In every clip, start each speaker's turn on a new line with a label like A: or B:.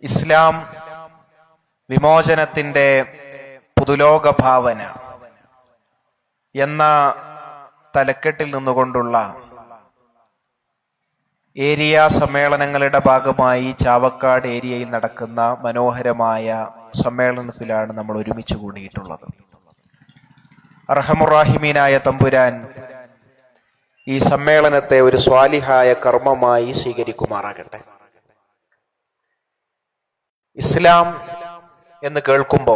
A: ഇസ്ലാം വിമോചനത്തിന്റെ പുതുലോക ഭാവന എന്ന തലക്കെട്ടിൽ നിന്നുകൊണ്ടുള്ള ഏരിയ സമ്മേളനങ്ങളുടെ ഭാഗമായി ചാവക്കാട് ഏരിയയിൽ നടക്കുന്ന മനോഹരമായ സമ്മേളനത്തിലാണ് നമ്മൾ ഒരുമിച്ച് കൂടിയിട്ടുള്ളത് അർഹമുറാഹിമീനായ തമ്പുരാൻ ഈ സമ്മേളനത്തെ ഒരു സ്വാലിഹായ കർമ്മമായി സ്വീകരിക്കുമാറാകട്ടെ ഇസ്ലാം എന്ന് കേൾക്കുമ്പോ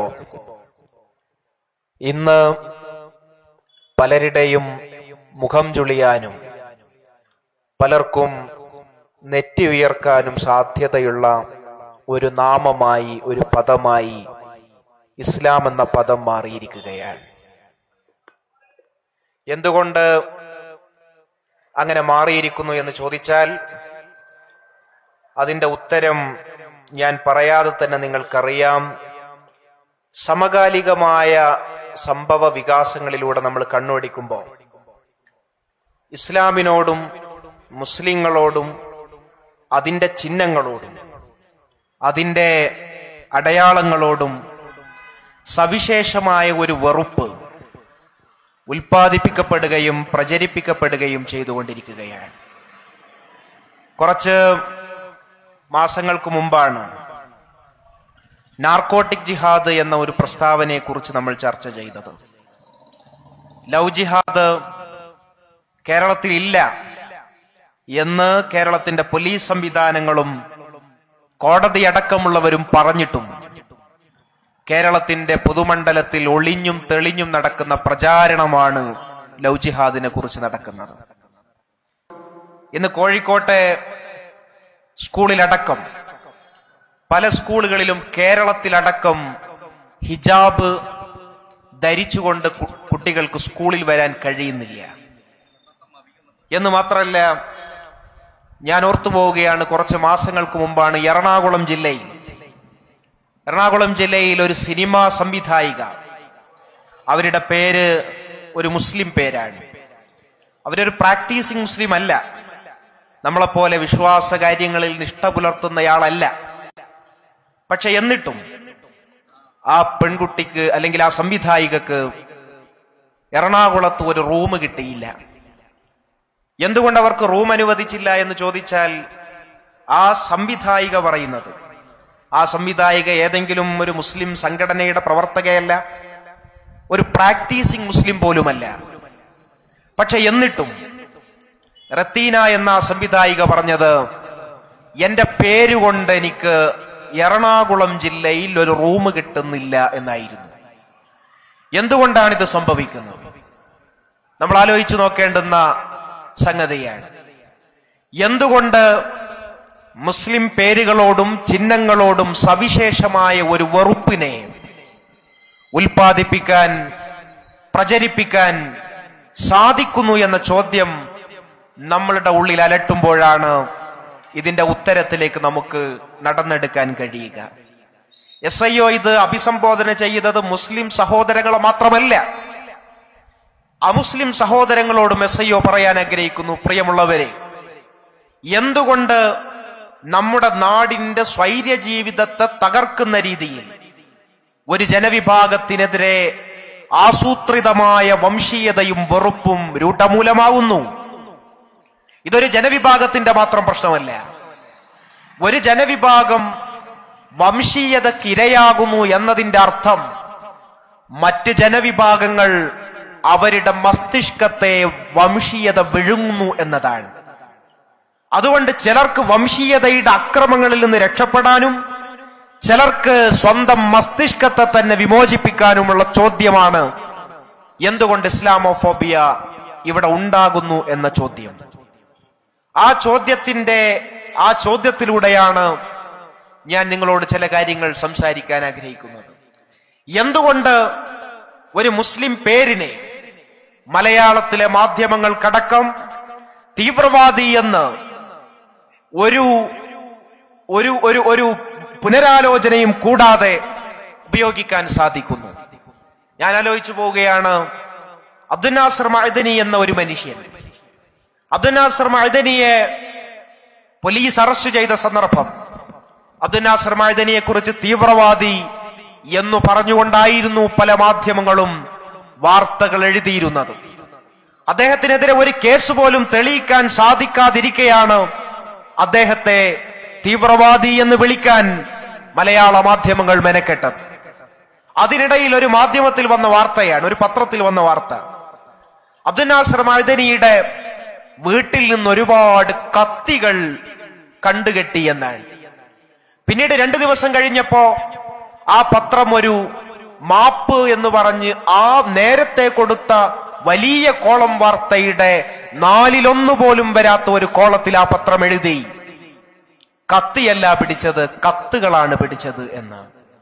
A: ഇന്ന് പലരുടെയും മുഖം ചുളിയാനും പലർക്കും നെറ്റി ഉയർക്കാനും സാധ്യതയുള്ള ഒരു നാമമായി ഒരു പദമായി ഇസ്ലാം എന്ന പദം മാറിയിരിക്കുകയാണ് എന്തുകൊണ്ട് അങ്ങനെ മാറിയിരിക്കുന്നു എന്ന് ചോദിച്ചാൽ അതിന്റെ ഉത്തരം ഞാൻ പറയാതെ തന്നെ നിങ്ങൾക്കറിയാം സമകാലികമായ സംഭവ വികാസങ്ങളിലൂടെ നമ്മൾ കണ്ണോടിക്കുമ്പോൾ ഇസ്ലാമിനോടും മുസ്ലിങ്ങളോടും അതിന്റെ ചിഹ്നങ്ങളോടും അതിന്റെ അടയാളങ്ങളോടും സവിശേഷമായ ഒരു വെറുപ്പ് ഉൽപ്പാദിപ്പിക്കപ്പെടുകയും പ്രചരിപ്പിക്കപ്പെടുകയും ചെയ്തുകൊണ്ടിരിക്കുകയാണ് കുറച്ച് മാസങ്ങൾക്ക് മുമ്പാണ് നാർക്കോട്ടിക് ജിഹാദ് എന്ന ഒരു പ്രസ്താവനയെ കുറിച്ച് നമ്മൾ ചർച്ച ചെയ്തത് ലവ് ജിഹാദ് കേരളത്തിൽ ഇല്ല എന്ന് കേരളത്തിന്റെ പോലീസ് സംവിധാനങ്ങളും കോടതി അടക്കമുള്ളവരും പറഞ്ഞിട്ടും കേരളത്തിന്റെ പൊതുമണ്ഡലത്തിൽ ഒളിഞ്ഞും തെളിഞ്ഞും നടക്കുന്ന പ്രചാരണമാണ് ലവ് ജിഹാദിനെ കുറിച്ച് നടക്കുന്നത് ഇന്ന് കോഴിക്കോട്ടെ സ്കൂളിലടക്കം പല സ്കൂളുകളിലും കേരളത്തിലടക്കം ഹിജാബ് ധരിച്ചുകൊണ്ട് കു- കുട്ടികൾക്ക് സ്കൂളിൽ വരാൻ കഴിയുന്നില്ല എന്ന് മാത്രമല്ല ഞാൻ ഓർത്തു പോവുകയാണ് കുറച്ച് മാസങ്ങൾക്ക് മുമ്പാണ് എറണാകുളം ജില്ലയിൽ എറണാകുളം ജില്ലയിൽ ഒരു സിനിമാ സംവിധായിക അവരുടെ പേര് ഒരു മുസ്ലിം പേരാണ് അവരൊരു പ്രാക്ടീസിങ് മുസ്ലിം അല്ല നമ്മളെപ്പോലെ വിശ്വാസ കാര്യങ്ങളിൽ നിഷ്ഠ പുലർത്തുന്നയാളല്ല പക്ഷെ എന്നിട്ടും ആ പെൺകുട്ടിക്ക് അല്ലെങ്കിൽ ആ സംവിധായികക്ക് എറണാകുളത്ത് ഒരു റൂം കിട്ടിയില്ല എന്തുകൊണ്ട് അവർക്ക് റൂം അനുവദിച്ചില്ല എന്ന് ചോദിച്ചാൽ ആ സംവിധായിക പറയുന്നത് ആ സംവിധായിക ഏതെങ്കിലും ഒരു മുസ്ലിം സംഘടനയുടെ പ്രവർത്തകയല്ല ഒരു പ്രാക്ടീസിങ് മുസ്ലിം പോലുമല്ല പക്ഷെ എന്നിട്ടും റത്തീന എന്ന ആ സംവിധായിക പറഞ്ഞത് എന്റെ പേരുകൊണ്ട് എനിക്ക് എറണാകുളം ജില്ലയിൽ ഒരു റൂം കിട്ടുന്നില്ല എന്നായിരുന്നു എന്തുകൊണ്ടാണ് ഇത് സംഭവിക്കുന്നത് നമ്മൾ ആലോചിച്ചു നോക്കേണ്ടുന്ന സംഗതിയാണ് എന്തുകൊണ്ട് മുസ്ലിം പേരുകളോടും ചിഹ്നങ്ങളോടും സവിശേഷമായ ഒരു വെറുപ്പിനെ ഉൽപ്പാദിപ്പിക്കാൻ പ്രചരിപ്പിക്കാൻ സാധിക്കുന്നു എന്ന ചോദ്യം നമ്മളുടെ ഉള്ളിൽ അലട്ടുമ്പോഴാണ് ഇതിന്റെ ഉത്തരത്തിലേക്ക് നമുക്ക് നടന്നെടുക്കാൻ കഴിയുക എസ് ഐ ഒ ഇത് അഭിസംബോധന ചെയ്തത് മുസ്ലിം സഹോദരങ്ങളെ മാത്രമല്ല അമുസ്ലിം സഹോദരങ്ങളോടും എസ് ഐ ഒ പറയാൻ ആഗ്രഹിക്കുന്നു പ്രിയമുള്ളവരെ എന്തുകൊണ്ട് നമ്മുടെ നാടിന്റെ സ്വൈര്യ ജീവിതത്തെ തകർക്കുന്ന രീതിയിൽ ഒരു ജനവിഭാഗത്തിനെതിരെ ആസൂത്രിതമായ വംശീയതയും വെറുപ്പും രൂഢമൂലമാവുന്നു ഇതൊരു ജനവിഭാഗത്തിന്റെ മാത്രം പ്രശ്നമല്ല ഒരു ജനവിഭാഗം വംശീയതക്കിരയാകുന്നു എന്നതിന്റെ അർത്ഥം മറ്റ് ജനവിഭാഗങ്ങൾ അവരുടെ മസ്തിഷ്കത്തെ വംശീയത വിഴുങ്ങുന്നു എന്നതാണ് അതുകൊണ്ട് ചിലർക്ക് വംശീയതയുടെ അക്രമങ്ങളിൽ നിന്ന് രക്ഷപ്പെടാനും ചിലർക്ക് സ്വന്തം മസ്തിഷ്കത്തെ തന്നെ വിമോചിപ്പിക്കാനുമുള്ള ചോദ്യമാണ് എന്തുകൊണ്ട് ഇസ്ലാമോഫോബിയ ഇവിടെ ഉണ്ടാകുന്നു എന്ന ചോദ്യം ആ ചോദ്യത്തിന്റെ ആ ചോദ്യത്തിലൂടെയാണ് ഞാൻ നിങ്ങളോട് ചില കാര്യങ്ങൾ സംസാരിക്കാൻ ആഗ്രഹിക്കുന്നത് എന്തുകൊണ്ട് ഒരു മുസ്ലിം പേരിനെ മലയാളത്തിലെ മാധ്യമങ്ങൾക്കടക്കം തീവ്രവാദി എന്ന് ഒരു ഒരു ഒരു ഒരു പുനരാലോചനയും കൂടാതെ ഉപയോഗിക്കാൻ സാധിക്കുന്നു ഞാൻ ആലോചിച്ചു പോവുകയാണ് അബ്ദുൽ നാസർ മഅദനി എന്ന ഒരു മനുഷ്യൻ അബ്ദുൽ നാസർ മഅദനിയെ പോലീസ് അറസ്റ്റ് ചെയ്ത സന്ദർഭം അബ്ദുൽ നാസർ മൈദനിയെ കുറിച്ച് തീവ്രവാദി എന്നു പറഞ്ഞുകൊണ്ടായിരുന്നു പല മാധ്യമങ്ങളും വാർത്തകൾ എഴുതിയിരുന്നത് അദ്ദേഹത്തിനെതിരെ ഒരു കേസ് പോലും തെളിയിക്കാൻ സാധിക്കാതിരിക്കെയാണ് അദ്ദേഹത്തെ തീവ്രവാദി എന്ന് വിളിക്കാൻ മലയാള മാധ്യമങ്ങൾ മെനക്കെട്ടത് അതിനിടയിൽ ഒരു മാധ്യമത്തിൽ വന്ന വാർത്തയാണ് ഒരു പത്രത്തിൽ വന്ന വാർത്ത അബ്ദുൽ നാസർ മൈദനിയുടെ വീട്ടിൽ നിന്ന് ഒരുപാട് കത്തികൾ കണ്ടുകെട്ടി എന്നാണ് പിന്നീട് രണ്ടു ദിവസം കഴിഞ്ഞപ്പോ ആ പത്രം ഒരു മാപ്പ് എന്ന് പറഞ്ഞ് ആ നേരത്തെ കൊടുത്ത വലിയ കോളം വാർത്തയുടെ നാലിലൊന്നു പോലും വരാത്ത ഒരു കോളത്തിൽ ആ പത്രം എഴുതി കത്തിയല്ല പിടിച്ചത് കത്തുകളാണ് പിടിച്ചത് എന്ന്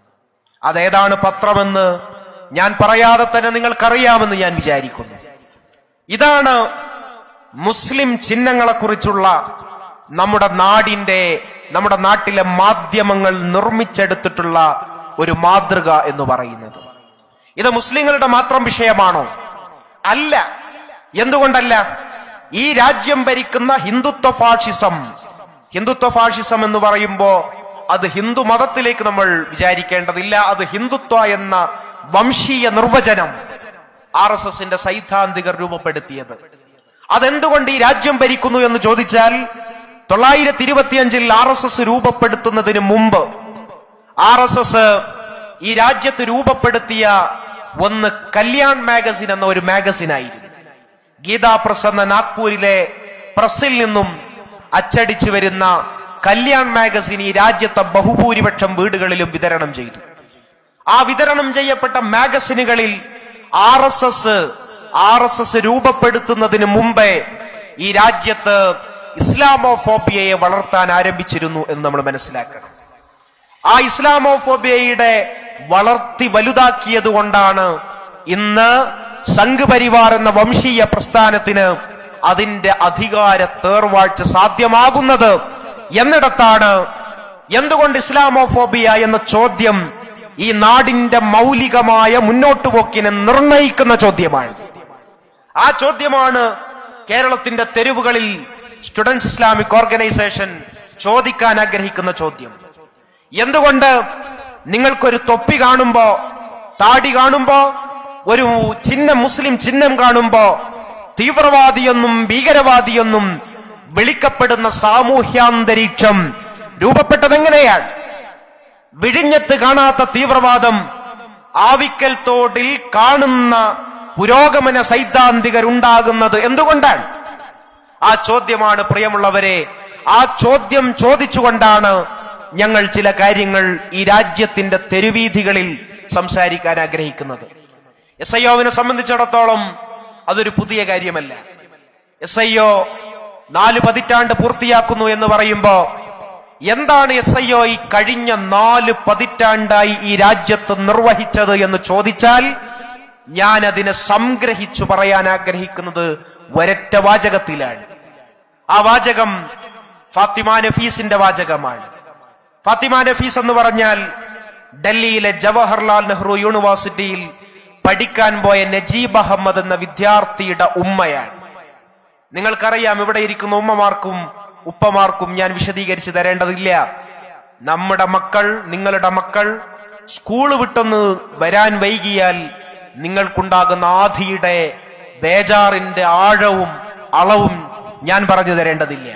A: അതേതാണ് പത്രമെന്ന് ഞാൻ പറയാതെ തന്നെ നിങ്ങൾക്കറിയാമെന്ന് ഞാൻ വിചാരിക്കുന്നു ഇതാണ് മുസ്ലിം ചിഹ്നങ്ങളെക്കുറിച്ചുള്ള നമ്മുടെ നാടിന്റെ നമ്മുടെ നാട്ടിലെ മാധ്യമങ്ങൾ നിർമ്മിച്ചെടുത്തിട്ടുള്ള ഒരു മാതൃക എന്ന് പറയുന്നത് ഇത് മുസ്ലിങ്ങളുടെ മാത്രം വിഷയമാണോ അല്ല എന്തുകൊണ്ടല്ല ഈ രാജ്യം ഭരിക്കുന്ന ഹിന്ദുത്വ ഫാഷിസം ഹിന്ദുത്വ ഫാഷിസം എന്ന് പറയുമ്പോ അത് ഹിന്ദു മതത്തിലേക്ക് നമ്മൾ വിചാരിക്കേണ്ടതില്ല അത് ഹിന്ദുത്വ എന്ന വംശീയ നിർവചനം ആർ എസ് എസിന്റെ സൈദ്ധാന്തികർ രൂപപ്പെടുത്തിയത് അതെന്തുകൊണ്ട് ഈ രാജ്യം ഭരിക്കുന്നു എന്ന് ചോദിച്ചാൽ തൊള്ളായിരത്തി ഇരുപത്തിയഞ്ചിൽ ആർ എസ് എസ് രൂപപ്പെടുത്തുന്നതിന് മുമ്പ് ആർ എസ് എസ് ഈ രാജ്യത്ത് രൂപപ്പെടുത്തിയ ഒന്ന് കല്യാൺ മാഗസിൻ എന്ന ഒരു മാഗസിനായിരുന്നു ഗീതാ പ്രസ് എന്ന നാഗ്പൂരിലെ പ്രസിൽ നിന്നും അച്ചടിച്ചു വരുന്ന കല്യാൺ മാഗസിൻ ഈ രാജ്യത്തെ ബഹുഭൂരിപക്ഷം വീടുകളിലും വിതരണം ചെയ്തു ആ വിതരണം ചെയ്യപ്പെട്ട മാഗസിനുകളിൽ R S S R S S രൂപപ്പെടുത്തുന്നതിന് മുമ്പേ ഈ രാജ്യത്ത് ഇസ്ലാമോഫോബിയയെ വളർത്താൻ ആരംഭിച്ചിരുന്നു എന്ന് നമ്മൾ മനസ്സിലാക്കണം ആ ഇസ്ലാമോഫോബിയയുടെ വളർത്തി വലുതാക്കിയത് കൊണ്ടാണ് ഇന്ന് സംഘ് പരിവാർ എന്ന വംശീയ പ്രസ്ഥാനത്തിന് അതിന്റെ അധികാര തേർവാഴ്ച സാധ്യമാകുന്നത് എന്നിടത്താണ് എന്തുകൊണ്ട് ഇസ്ലാമോഫോബിയ എന്ന ചോദ്യം ഈ നാടിന്റെ മൗലികമായ മുന്നോട്ടുപോക്കിനെ നിർണയിക്കുന്ന ചോദ്യമാണ് ആ ചോദ്യമാണ് കേരളത്തിന്റെ തെരുവുകളിൽ സ്റ്റുഡൻസ് ഇസ്ലാമിക് ഓർഗനൈസേഷൻ ചോദിക്കാൻ ആഗ്രഹിക്കുന്ന ചോദ്യം എന്തുകൊണ്ട് നിങ്ങൾക്കൊരു തൊപ്പി കാണുമ്പോ താടി കാണുമ്പോ ഒരു ചിഹ്നം മുസ്ലിം ചിഹ്നം കാണുമ്പോ തീവ്രവാദിയെന്നും ഭീകരവാദിയെന്നും വിളിക്കപ്പെടുന്ന സാമൂഹ്യാന്തരീക്ഷം രൂപപ്പെട്ടത് എങ്ങനെയാണ് വിഴിഞ്ഞത്ത് കാണാത്ത തീവ്രവാദം ആവിക്കൽ തോട്ടിൽ കാണുന്ന പുരോഗമന സൈദ്ധാന്തികരുണ്ടാകുന്നത് എന്തുകൊണ്ടാണ് ആ ചോദ്യമാണ് പ്രിയമുള്ളവരെ ആ ചോദ്യം ചോദിച്ചുകൊണ്ടാണ് ഞങ്ങൾ ചില കാര്യങ്ങൾ ഈ രാജ്യത്തിന്റെ തെരുവീഥികളിൽ സംസാരിക്കാൻ ആഗ്രഹിക്കുന്നത് എസ് ഐ ഒവിനെ സംബന്ധിച്ചിടത്തോളം അതൊരു പുതിയ കാര്യമല്ല എസ് ഐ ഒ നാല് പതിറ്റാണ്ട് പൂർത്തിയാക്കുന്നു എന്ന് പറയുമ്പോ എന്താണ് എസ് ഐ ഒ ഈ കഴിഞ്ഞ നാല് പതിറ്റാണ്ടായി ഈ രാജ്യത്ത് നിർവഹിച്ചത് എന്ന് ചോദിച്ചാൽ ഞാൻ അതിനെ സംഗ്രഹിച്ചു പറയാൻ ആഗ്രഹിക്കുന്നത് ഒരൊറ്റ വാചകത്തിലാണ് ആ വാചകം ഫാത്തിമ നഫീസിന്റെ വാചകമാണ് ഫാത്തിമ നഫീസ് എന്ന് പറഞ്ഞാൽ ഡൽഹിയിലെ ജവഹർലാൽ നെഹ്റു യൂണിവേഴ്സിറ്റിയിൽ പഠിക്കാൻ പോയ നജീബ് അഹമ്മദ് എന്ന വിദ്യാർത്ഥിയുടെ ഉമ്മയാണ് നിങ്ങൾക്കറിയാം ഇവിടെ ഇരിക്കുന്ന ഉമ്മമാർക്കും ഉപ്പമാർക്കും ഞാൻ വിശദീകരിച്ചു തരേണ്ടതില്ല നമ്മുടെ മക്കൾ നിങ്ങളുടെ മക്കൾ സ്കൂൾ വിട്ടൊന്ന് വരാൻ വൈകിയാൽ നിങ്ങൾക്കുണ്ടാകുന്ന ആധിയുടെ ബേജാറിന്റെ ആഴവും അളവും ഞാൻ പറഞ്ഞു തരേണ്ടതില്ല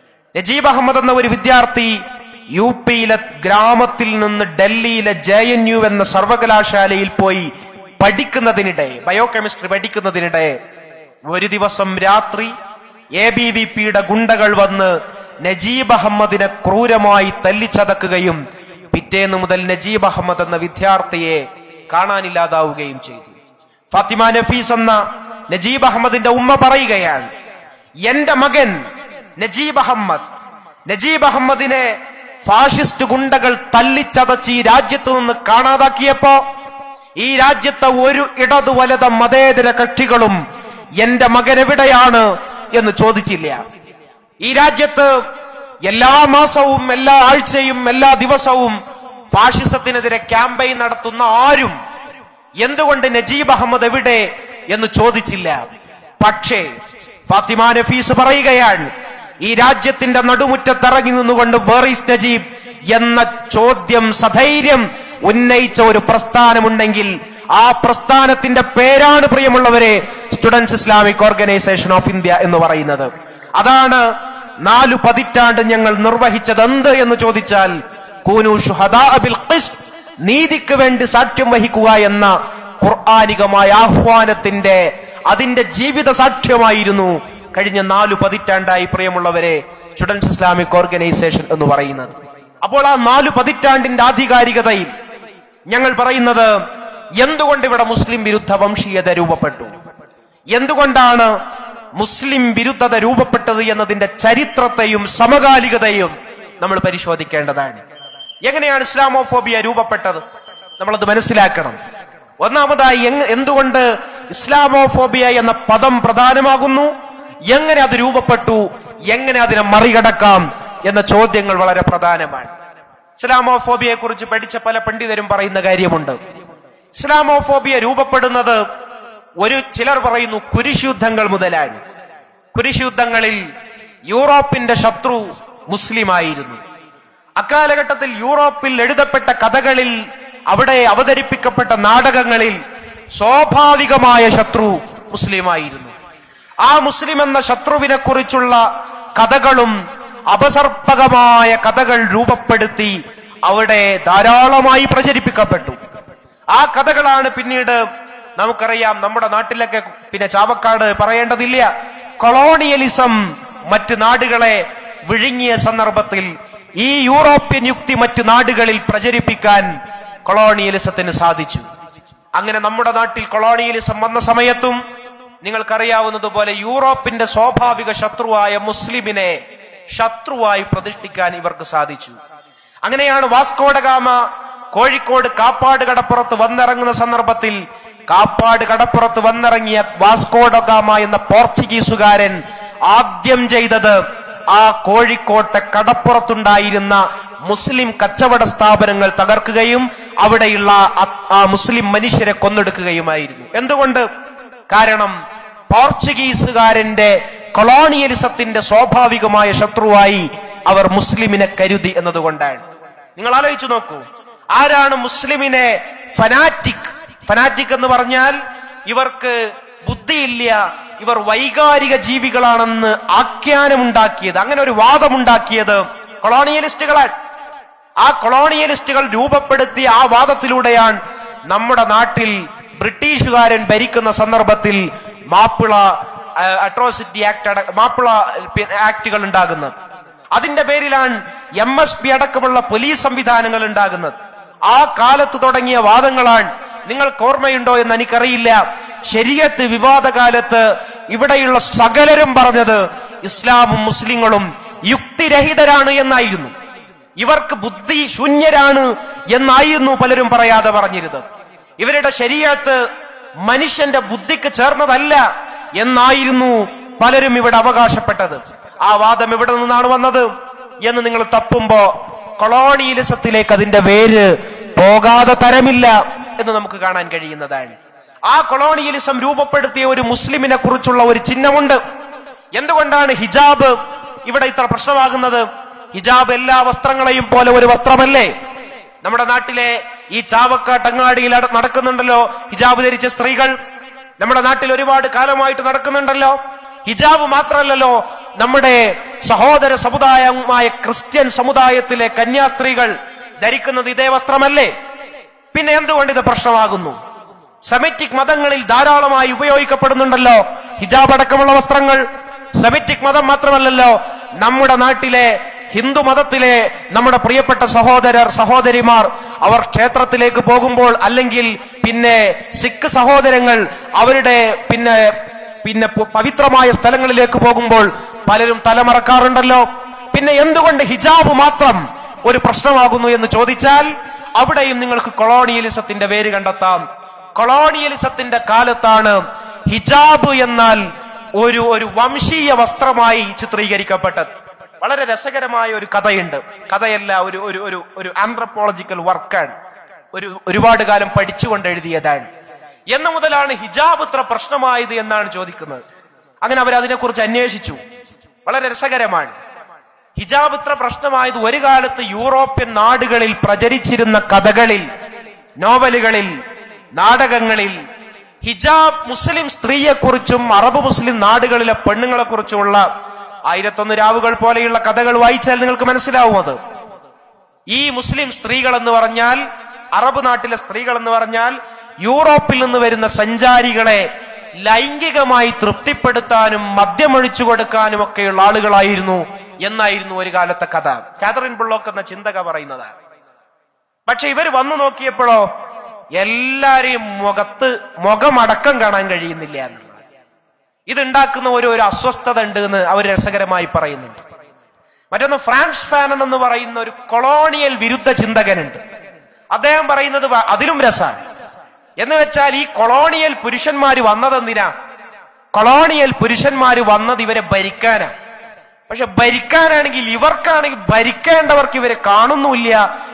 A: നജീബ് അഹമ്മദ് എന്ന ഒരു വിദ്യാർത്ഥി യു പിയിലെ ഗ്രാമത്തിൽ നിന്ന് ഡൽഹിയിലെ ജെ എൻ യു എന്ന സർവകലാശാലയിൽ പോയി പഠിക്കുന്നതിനിടെ ബയോകെമിസ്ട്രി പഠിക്കുന്നതിനിടെ ഒരു ദിവസം രാത്രി എ ബി വി പിയുടെ ഗുണ്ടകൾ വന്ന് നജീബ് അഹമ്മദിനെ ക്രൂരമായി തല്ലിച്ചതക്കുകയും പിറ്റേന്ന് മുതൽ നജീബ് അഹമ്മദ് എന്ന വിദ്യാർത്ഥിയെ കാണാനില്ലാതാവുകയും ചെയ്തു ഫാത്തിമ നഫീസ് എന്ന നജീബ് അഹമ്മദിന്റെ ഉമ്മ പറയുകയാണ് എന്റെ മകൻ നജീബ് അഹമ്മദ് നജീബ് അഹമ്മദിനെ ഫാഷിസ്റ്റ് ഗുണ്ടകൾ തല്ലിച്ചതച്ച് ഈ രാജ്യത്ത് നിന്ന് കാണാതാക്കിയപ്പോ ഈ രാജ്യത്തെ ഒരു ഇടതു വലത മതേതര കക്ഷികളും എന്റെ മകൻ എവിടെയാണ് എന്ന് ചോദിച്ചില്ല ഈ രാജ്യത്ത് എല്ലാ മാസവും എല്ലാ ആഴ്ചയും എല്ലാ ദിവസവും ഫാഷിസത്തിനെതിരെ ക്യാമ്പയിൻ നടത്തുന്ന ആരും എന്തുകൊണ്ട് നജീബ് അഹമ്മദ് എവിടെ എന്ന് ചോദിച്ചില്ല പക്ഷേ ഫാത്തിമ നഫീസ് പറയുകയാണ് ഈ രാജ്യത്തിന്റെ നടുമുറ്റത്തിറങ്ങി നിന്നുകൊണ്ട് വേറീസ് നജീബ് എന്ന ചോദ്യം സധൈര്യം ഉന്നയിച്ച ഒരു പ്രസ്ഥാനമുണ്ടെങ്കിൽ ആ പ്രസ്ഥാനത്തിന്റെ പേരാണ് പ്രിയമുള്ളവരെ students Islamic organisation of India എന്ന് പറയുന്നത് അതാണ് നാലു പതിറ്റാണ്ട് ഞങ്ങൾ നിർവഹിച്ചത് എന്ത് എന്ന് ചോദിച്ചാൽ കൂനു ഷുഹദാ ബിൽ ഖിസ്ത് നീതിക്ക് വേണ്ടി സാക്ഷ്യം വഹിക്കുക എന്ന ഖുർആാനികമായ ആഹ്വാനത്തിന്റെ അതിന്റെ ജീവിത സാക്ഷ്യമായിരുന്നു കഴിഞ്ഞ നാലു പതിറ്റാണ്ടായി പ്രിയമുള്ളവരെ സ്റ്റുഡൻസ് ഇസ്ലാമിക് ഓർഗനൈസേഷൻ എന്ന് പറയുന്നത് അപ്പോൾ ആ നാലു പതിറ്റാണ്ടിന്റെ ആധികാരികതയിൽ ഞങ്ങൾ പറയുന്നത് എന്തുകൊണ്ട് ഇവിടെ മുസ്ലിം വിരുദ്ധ വംശീയത രൂപപ്പെട്ടു എന്തുകൊണ്ടാണ് മുസ്ലിം വിരുദ്ധത രൂപപ്പെട്ടത് എന്നതിന്റെ ചരിത്രത്തെയും സമകാലികതയും നമ്മൾ പരിശോധിക്കേണ്ടതാണ് എങ്ങനെയാണ് ഇസ്ലാമോഫോബിയ രൂപപ്പെട്ടത് നമ്മളത് മനസ്സിലാക്കണം ഒന്നാമതായി എങ്- എന്തുകൊണ്ട് ഇസ്ലാമോഫോബിയ എന്ന പദം പ്രധാനമാകുന്നു എങ്ങനെ അത് രൂപപ്പെട്ടു എങ്ങനെ അതിനെ മറികടക്കാം എന്ന ചോദ്യങ്ങൾ വളരെ പ്രധാനമാണ് ഇസ്ലാമോഫോബിയെ കുറിച്ച് പഠിച്ച പല പണ്ഡിതരും പറയുന്ന കാര്യമുണ്ട് ഇസ്ലാമോഫോബിയ രൂപപ്പെടുന്നത് ഒരു ചിലർ പറയുന്നു കുരിശുദ്ധങ്ങൾ മുതലാണ് കുരിശുദ്ധങ്ങളിൽ യൂറോപ്പിന്റെ ശത്രു മുസ്ലിമായിരുന്നു അക്കാലഘട്ടത്തിൽ യൂറോപ്പിൽ എഴുതപ്പെട്ട കഥകളിൽ അവിടെ അവതരിപ്പിക്കപ്പെട്ട നാടകങ്ങളിൽ സ്വാഭാവികമായ ശത്രു മുസ്ലിമായിരുന്നു ആ മുസ്ലിം എന്ന ശത്രുവിനെ കുറിച്ചുള്ള കഥകളും അപസർപ്പകമായ കഥകൾ രൂപപ്പെടുത്തി അവിടെ ധാരാളമായി പ്രചരിപ്പിക്കപ്പെട്ടു ആ കഥകളാണ് പിന്നീട് നമുക്കറിയാം നമ്മുടെ നാട്ടിലൊക്കെ പിന്നെ ചാവക്കാട് പറയേണ്ടതില്ല കൊളോണിയലിസം മറ്റ് നാടുകളെ വിഴുങ്ങിയ സന്ദർഭത്തിൽ ഈ യൂറോപ്യൻ യുക്തി മറ്റ് നാടുകളിൽ പ്രചരിപ്പിക്കാൻ കൊളോണിയലിസത്തിന് സാധിച്ചു അങ്ങനെ നമ്മുടെ നാട്ടിൽ കൊളോണിയലിസം വന്ന സമയത്തും നിങ്ങൾക്കറിയാവുന്നതുപോലെ യൂറോപ്പിന്റെ സ്വാഭാവിക ശത്രുവായ മുസ്ലിമിനെ ശത്രുവായി പ്രതിഷ്ഠിക്കാൻ ഇവർക്ക് സാധിച്ചു അങ്ങനെയാണ് വാസ്കോഡഗാമ കോഴിക്കോട് കാപ്പാട് കടപ്പുറത്ത് വന്നിറങ്ങുന്ന സന്ദർഭത്തിൽ കാപ്പാട് കടപ്പുറത്ത് വന്നിറങ്ങിയ വാസ്കോഡഗാമ എന്ന പോർച്ചുഗീസുകാരൻ ആദ്യം ചെയ്തത് ആ കോഴിക്കോട്ടെ കടപ്പുറത്തുണ്ടായിരുന്ന മുസ്ലിം കച്ചവട സ്ഥാപനങ്ങൾ തകർക്കുകയും അവിടെയുള്ള ആ- ആ മുസ്ലിം മനുഷ്യരെ കൊന്നെടുക്കുകയുമായിരുന്നു എന്തുകൊണ്ട് കാരണം പോർച്ചുഗീസുകാരന്റെ കൊളോണിയലിസത്തിന്റെ സ്വാഭാവികമായ ശത്രുവായി അവർ മുസ്ലിമിനെ കരുതി എന്നതുകൊണ്ടാണ് നിങ്ങൾ ആലോചിച്ചു നോക്കൂ ആരാണ് മുസ്ലിമിനെ ഫനാറ്റിക് ഫനാറ്റിക് എന്ന് പറഞ്ഞാൽ ഇവർക്ക് ബുദ്ധിയില്ല ഇവർ വൈകാരിക ജീവികളാണെന്ന് ആഖ്യാനമുണ്ടാക്കിയത് അങ്ങനെ ഒരു വാദമുണ്ടാക്കിയത് കൊളോണിയലിസ്റ്റുകളാണ് ആ കൊളോണിയലിസ്റ്റുകൾ രൂപപ്പെടുത്തിയ ആ വാദത്തിലൂടെയാണ് നമ്മുടെ നാട്ടിൽ ബ്രിട്ടീഷുകാരൻ ഭരിക്കുന്ന സന്ദർഭത്തിൽ മാപ്പിള അട്രോസിറ്റി ആക്ട് അട മാപ്പിള പി- ആക്ടുകൾ ഉണ്ടാകുന്നത് അതിന്റെ പേരിലാണ് എം എസ് പി അടക്കമുള്ള പോലീസ് സംവിധാനങ്ങൾ ഉണ്ടാകുന്നത് ആ കാലത്ത് തുടങ്ങിയ വാദങ്ങളാണ് നിങ്ങൾക്ക് ഓർമ്മയുണ്ടോ എന്ന് എനിക്കറിയില്ല ശരിയത്ത് വിവാദകാലത്ത് ഇവിടെയുള്ള സകലരും പറഞ്ഞത് ഇസ്ലാമും മുസ്ലിങ്ങളും യുക്തിരഹിതരാണ് എന്നായിരുന്നു ഇവർക്ക് ബുദ്ധി ശൂന്യരാണ് എന്നായിരുന്നു പലരും പറയാതെ പറഞ്ഞിരുന്നത് ഇവരുടെ ശരീരത്ത് മനുഷ്യന്റെ ബുദ്ധിക്ക് ചേർന്നതല്ല എന്നായിരുന്നു പലരും ഇവിടെ അവകാശപ്പെട്ടത് ആ വാദം എവിടെ നിന്നാണ് വന്നത് എന്ന് നിങ്ങൾ തപ്പുമ്പോ കൊളോണിയലിസത്തിലേക്ക് അതിന്റെ വേര് പോകാതെ തരമില്ല എന്ന് നമുക്ക് കാണാൻ കഴിയുന്നതാണ് ആ കൊളോണിയലിസം രൂപപ്പെടുത്തിയ ഒരു മുസ്ലിമിനെ കുറിച്ചുള്ള ഒരു ചിഹ്നമുണ്ട് എന്തുകൊണ്ടാണ് ഹിജാബ് ഇവിടെ ഇത്ര പ്രശ്നമാകുന്നത് ഹിജാബ് എല്ലാ വസ്ത്രങ്ങളെയും പോലെ ഒരു വസ്ത്രമല്ലേ നമ്മുടെ നാട്ടിലെ ഈ ചാവക്കാട്ടങ്ങാടിയിൽ അട- നടക്കുന്നുണ്ടല്ലോ ഹിജാബ് ധരിച്ച സ്ത്രീകൾ നമ്മുടെ നാട്ടിൽ ഒരുപാട് കാലമായിട്ട് നടക്കുന്നുണ്ടല്ലോ ഹിജാബ് മാത്രമല്ലല്ലോ നമ്മുടെ സഹോദര സമുദായമായ ക്രിസ്ത്യൻ സമുദായത്തിലെ കന്യാസ്ത്രീകൾ ധരിക്കുന്നത് ഇതേ വസ്ത്രമല്ലേ പിന്നെ എന്തുകൊണ്ട് ഇത് പ്രശ്നമാകുന്നു സെമിറ്റിക് മതങ്ങളിൽ ധാരാളമായി ഉപയോഗിക്കപ്പെടുന്നുണ്ടല്ലോ ഹിജാബ് അടക്കമുള്ള വസ്ത്രങ്ങൾ സെമിറ്റിക് മതം മാത്രമല്ലല്ലോ നമ്മുടെ നാട്ടിലെ ഹിന്ദു മതത്തിലെ നമ്മുടെ പ്രിയപ്പെട്ട സഹോദരർ സഹോദരിമാർ അവർ ക്ഷേത്രത്തിലേക്ക് പോകുമ്പോൾ അല്ലെങ്കിൽ പിന്നെ സിഖ് സഹോദരങ്ങൾ അവരുടെ പിന്നെ പിന്നെ പു- പവിത്രമായ സ്ഥലങ്ങളിലേക്ക് പോകുമ്പോൾ പലരും തലമറക്കാറുണ്ടല്ലോ പിന്നെ എന്തുകൊണ്ട് ഹിജാബ് മാത്രം ഒരു പ്രശ്നമാകുന്നു എന്ന് ചോദിച്ചാൽ അവിടെയും നിങ്ങൾക്ക് കൊളോണിയലിസത്തിന്റെ പേര് കണ്ടെത്താം കൊളോണിയലിസത്തിന്റെ കാലത്താണ് ഹിജാബ് എന്നാൽ ഒരു ഒരു വംശീയ വസ്ത്രമായി ചിത്രീകരിക്കപ്പെട്ടത് വളരെ രസകരമായ ഒരു കഥയുണ്ട് കഥയല്ല ഒരു ഒരു ഒരു ഒരു ആന്ത്രപ്പോളജിക്കൽ വർക്കാണ് ഒരു ഒരുപാട് കാലം പഠിച്ചുകൊണ്ട് എഴുതിയതാണ് എന്ന് മുതലാണ് ഹിജാബ് ഇത്ര പ്രശ്നമായത് എന്നാണ് ചോദിക്കുന്നത് അങ്ങനെ അവർ അതിനെക്കുറിച്ച് അന്വേഷിച്ചു വളരെ രസകരമാണ് ഹിജാബ് ഇത്ര പ്രശ്നമായത് ഒരു കാലത്ത് യൂറോപ്യൻ നാടുകളിൽ പ്രചരിച്ചിരുന്ന കഥകളിൽ നോവലുകളിൽ നാടകങ്ങളിൽ ഹിജാബ് മുസ്ലിം സ്ത്രീയെക്കുറിച്ചും അറബ് മുസ്ലിം നാടുകളിലെ പെണ്ണുങ്ങളെ കുറിച്ചുമുള്ള ആയിരത്തൊന്ന് രാവുകൾ പോലെയുള്ള കഥകൾ വായിച്ചാൽ നിങ്ങൾക്ക് മനസ്സിലാവും അത് ഈ മുസ്ലിം സ്ത്രീകൾ എന്ന് പറഞ്ഞാൽ അറബ് നാട്ടിലെ സ്ത്രീകൾ എന്ന് പറഞ്ഞാൽ യൂറോപ്പിൽ നിന്ന് വരുന്ന സഞ്ചാരികളെ ലൈംഗികമായി തൃപ്തിപ്പെടുത്താനും മദ്യമൊഴിച്ചു കൊടുക്കാനും ഒക്കെയുള്ള ആളുകളായിരുന്നു എന്നായിരുന്നു ഒരു കാലത്തെ കഥ കാതറിൻ ബുള്ളോക്ക് എന്ന ചിന്തക പറയുന്നത് പക്ഷെ ഇവർ വന്നു നോക്കിയപ്പോഴോ എല്ലാരെയും മുഖത്ത് മുഖമടക്കം കാണാൻ കഴിയുന്നില്ല എന്നുള്ളത് ഇതുണ്ടാക്കുന്ന ഒരു ഒരു അസ്വസ്ഥത ഉണ്ട് എന്ന് അവർ രസകരമായി പറയുന്നുണ്ട് മറ്റൊന്ന് ഫ്രാൻസ് ഫാനൻ എന്ന് പറയുന്ന ഒരു കൊളോണിയൽ വിരുദ്ധ ചിന്തകനുണ്ട് അദ്ദേഹം പറയുന്നത് വ- അതിലും രസമാണ് എന്ന് വെച്ചാൽ ഈ കൊളോണിയൽ പുരുഷന്മാര് വന്നതെന്തിനാ കൊളോണിയൽ പുരുഷന്മാര് വന്നത് ഇവരെ ഭരിക്കാനാ പക്ഷെ ഭരിക്കാനാണെങ്കിൽ ഇവർക്കാണെങ്കിൽ ഭരിക്കേണ്ടവർക്ക് ഇവരെ കാണുന്നുമില്ല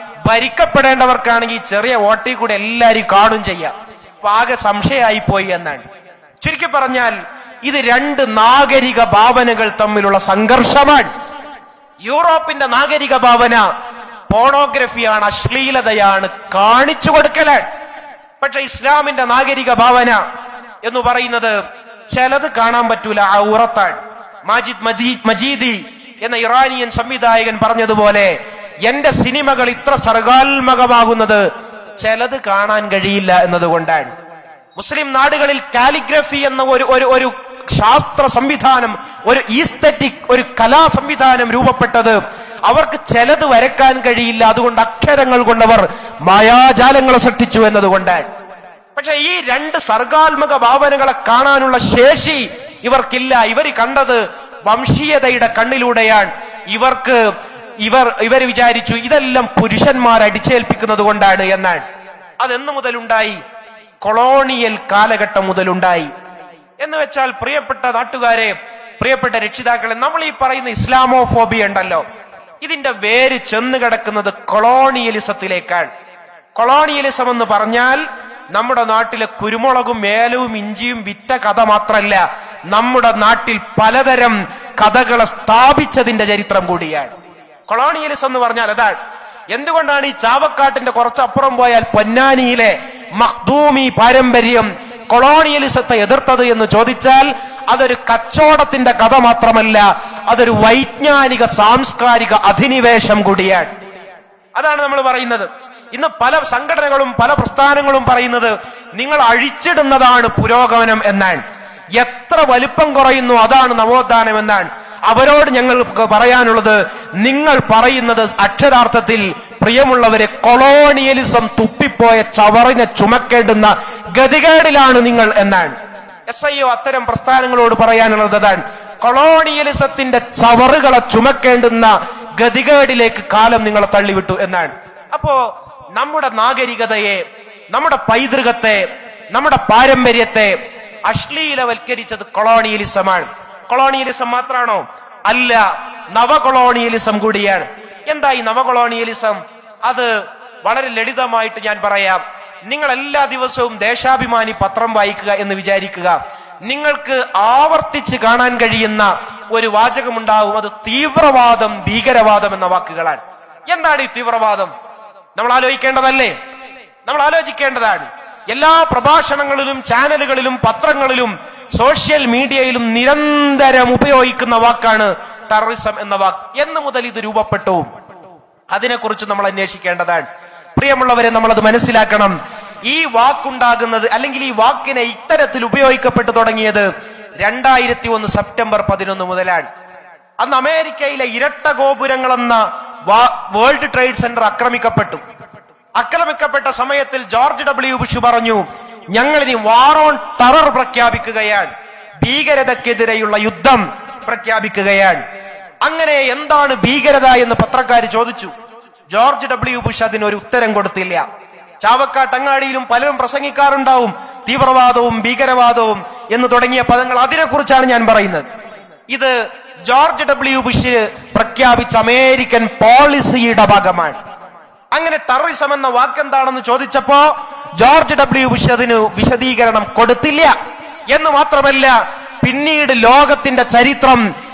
A: ഭരിക്കപ്പെടേണ്ടവർക്കാണെങ്കിൽ ഈ ചെറിയ ഓട്ടിൽ കൂടെ എല്ലാരും കാണും ചെയ്യാം അപ്പൊ ആകെ സംശയമായി പോയി എന്നാണ് ചുരുക്കി പറഞ്ഞാൽ ഇത് രണ്ട് നാഗരിക ഭാവനകൾ തമ്മിലുള്ള സംഘർഷമാണ് യൂറോപ്പിന്റെ നാഗരിക ഭാവന പോണോഗ്രഫിയാണ് അശ്ലീലതയാണ് കാണിച്ചു കൊടുക്കലാണ് പക്ഷെ ഇസ്ലാമിന്റെ നാഗരിക ഭാവന എന്ന് പറയുന്നത് ചിലത് കാണാൻ പറ്റൂല ആ ഉറത്താണ് മാജിദ് മദീ- മജീദി എന്ന ഇറാനിയൻ സംവിധായകൻ പറഞ്ഞതുപോലെ എന്റെ സിനിമകൾ ഇത്ര സർഗാത്മകമാകുന്നത് ചിലത് കാണാൻ കഴിയില്ല എന്നതുകൊണ്ടാണ് മുസ്ലിം നാടുകളിൽ കാലിഗ്രഫി എന്ന ഒരു ഒരു ഒരു ശാസ്ത്ര സംവിധാനം ഒരു ഈസ്തറ്റിക് ഒരു കലാ സംവിധാനം രൂപപ്പെട്ടത് അവർക്ക് ചിലത് വരക്കാൻ കഴിയില്ല അതുകൊണ്ട് അക്ഷരങ്ങൾ കൊണ്ടവർ മായാജാലങ്ങളെ സൃഷ്ടിച്ചു എന്നതുകൊണ്ടാണ് പക്ഷെ ഈ രണ്ട് സർഗാത്മക ഭാവനകളെ കാണാനുള്ള ശേഷി ഇവർക്കില്ല ഇവർ കണ്ടത് വംശീയതയുടെ കണ്ണിലൂടെയാണ് ഇവർക്ക് ഇവർ ഇവർ വിചാരിച്ചു ഇതെല്ലാം പുരുഷന്മാർ അടിച്ചേൽപ്പിക്കുന്നത് കൊണ്ടാണ് എന്നാണ് അതെന്നു മുതലുണ്ടായി കൊളോണിയൽ കാലഘട്ടം മുതലുണ്ടായി എന്ന് വെച്ചാൽ പ്രിയപ്പെട്ട നാട്ടുകാരെ പ്രിയപ്പെട്ട രക്ഷിതാക്കളെ നമ്മൾ ഈ പറയുന്ന ഇസ്ലാമോഫോബിയ ഉണ്ടല്ലോ ഇതിന്റെ വേര് ചെന്ന് കിടക്കുന്നത് കൊളോണിയലിസത്തിലേക്കാണ് കൊളോണിയലിസം എന്ന് പറഞ്ഞാൽ നമ്മുടെ നാട്ടിലെ കുരുമുളകും ഏലവും ഇഞ്ചിയും വിറ്റ കഥ മാത്രമല്ല നമ്മുടെ നാട്ടിൽ പലതരം കഥകളെ സ്ഥാപിച്ചതിന്റെ ചരിത്രം കൂടിയാണ് കൊളോണിയലിസം എന്ന് പറഞ്ഞാൽ അതാണ് എന്തുകൊണ്ടാണ് ഈ ചാവക്കാട്ടിന്റെ കുറച്ചപ്പുറം പോയാൽ പൊന്നാനിയിലെ മഖ്ദൂമി പാരമ്പര്യം കൊളോണിയലിസത്തെ എതിർത്തത് എന്ന് ചോദിച്ചാൽ അതൊരു കച്ചവടത്തിന്റെ കഥ മാത്രമല്ല അതൊരു വൈജ്ഞാനിക സാംസ്കാരിക അധിനിവേശം കൂടിയാണ് അതാണ് നമ്മൾ പറയുന്നത് ഇന്ന് പല സംഘടനകളും പല പ്രസ്ഥാനങ്ങളും പറയുന്നത് നിങ്ങൾ അഴിച്ചിടുന്നതാണ് പുരോഗമനം എന്നാണ് എത്ര വലിപ്പം കുറയുന്നു അതാണ് നവോത്ഥാനം എന്നാണ് അവരോട് ഞങ്ങൾക്ക് പറയാനുള്ളത് നിങ്ങൾ പറയുന്നത് അക്ഷരാർത്ഥത്തിൽ പ്രിയമുള്ളവരെ കൊളോണിയലിസം തുപ്പിപ്പോയ ചവറിനെ ചുമക്കേണ്ടുന്ന ഗതികേടിലാണ് നിങ്ങൾ എന്നാണ് എസ് ഐ ഒ അത്തരം പ്രസ്ഥാനങ്ങളോട് പറയാനുള്ളത് അതാണ് കൊളോണിയലിസത്തിന്റെ ചവറുകളെ ചുമക്കേണ്ടുന്ന ഗതികേടിലേക്ക് കാലം നിങ്ങളെ തള്ളിവിട്ടു എന്നാണ് അപ്പോ നമ്മുടെ നാഗരികതയെ നമ്മുടെ പൈതൃകത്തെ നമ്മുടെ പാരമ്പര്യത്തെ അശ്ലീലവൽക്കരിച്ചത് കൊളോണിയലിസമാണ് കൊളോണിയലിസം മാത്രമാണോ അല്ല നവകൊളോണിയലിസം കൂടിയാണ് എന്താ ഈ നവകൊളോണിയലിസം അത് വളരെ ലളിതമായിട്ട് ഞാൻ പറയാം നിങ്ങൾ എല്ലാ ദിവസവും ദേശാഭിമാനി പത്രം വായിക്കുക എന്ന് വിചാരിക്കുക നിങ്ങൾക്ക് ആവർത്തിച്ച് കാണാൻ കഴിയുന്ന ഒരു വാചകമുണ്ടാവും അത് തീവ്രവാദം ഭീകരവാദം എന്ന വാക്കുകളാണ് എന്താണ് ഈ തീവ്രവാദം നമ്മൾ ആലോചിക്കേണ്ടതല്ലേ നമ്മൾ ആലോചിക്കേണ്ടതാണ് എല്ലാ പ്രഭാഷണങ്ങളിലും ചാനലുകളിലും പത്രങ്ങളിലും സോഷ്യൽ മീഡിയയിലും നിരന്തരം ഉപയോഗിക്കുന്ന വാക്കാണ് ടെററിസം എന്ന വാക്ക് എന്ന് മുതൽ ഇത് രൂപപ്പെട്ടു അതിനെക്കുറിച്ച് നമ്മൾ അന്വേഷിക്കേണ്ടതാണ് പ്രിയമുള്ളവരെ നമ്മൾ അത് മനസ്സിലാക്കണം ഈ വാക്കുണ്ടാകുന്നത് അല്ലെങ്കിൽ ഈ വാക്കിനെ ഇത്തരത്തിൽ ഉപയോഗിക്കപ്പെട്ടു തുടങ്ങിയത് രണ്ടായിരത്തി ഒന്ന് സെപ്റ്റംബർ പതിനൊന്ന് മുതലാണ് അന്ന് അമേരിക്കയിലെ ഇരട്ട ഗോപുരങ്ങൾ എന്ന വേൾഡ് ട്രേഡ് സെന്റർ ആക്രമിക്കപ്പെട്ടു ആക്രമിക്കപ്പെട്ട സമയത്തിൽ ജോർജ് ഡബ്ല്യു ബുഷ് പറഞ്ഞു ഞങ്ങൾ ഇനി വാറോൺ ടെറർ പ്രഖ്യാപിക്കുകയാണ് ഭീകരതക്കെതിരെയുള്ള യുദ്ധം പ്രഖ്യാപിക്കുകയാണ് അങ്ങനെ എന്താണ് ഭീകരത എന്ന് പത്രക്കാർ ചോദിച്ചു ജോർജ് ഡബ്ല്യു ബുഷ് അതിനൊരു ഉത്തരം കൊടുത്തില്ല ചാവക്കാട്ടങ്ങാടിയിലും പലരും പ്രസംഗിക്കാറുണ്ടാവും തീവ്രവാദവും ഭീകരവാദവും എന്ന് തുടങ്ങിയ പദങ്ങൾ അതിനെക്കുറിച്ചാണ് ഞാൻ പറയുന്നത് ഇത് ജോർജ് ഡബ്ല്യു ബുഷ് പ്രഖ്യാപിച്ച അമേരിക്കൻ പോളിസിയുടെ ഭാഗമാണ് അങ്ങനെ ടെററിസം എന്ന വാക്ക് എന്താണെന്ന് ചോദിച്ചപ്പോ ജോർജ് ഡബ്ല്യു ബുഷ് അതിന് വിശദീകരണം കൊടുത്തില്ല എന്ന് മാത്രമല്ല പിന്നീട് ലോകത്തിന്റെ ചരിത്രം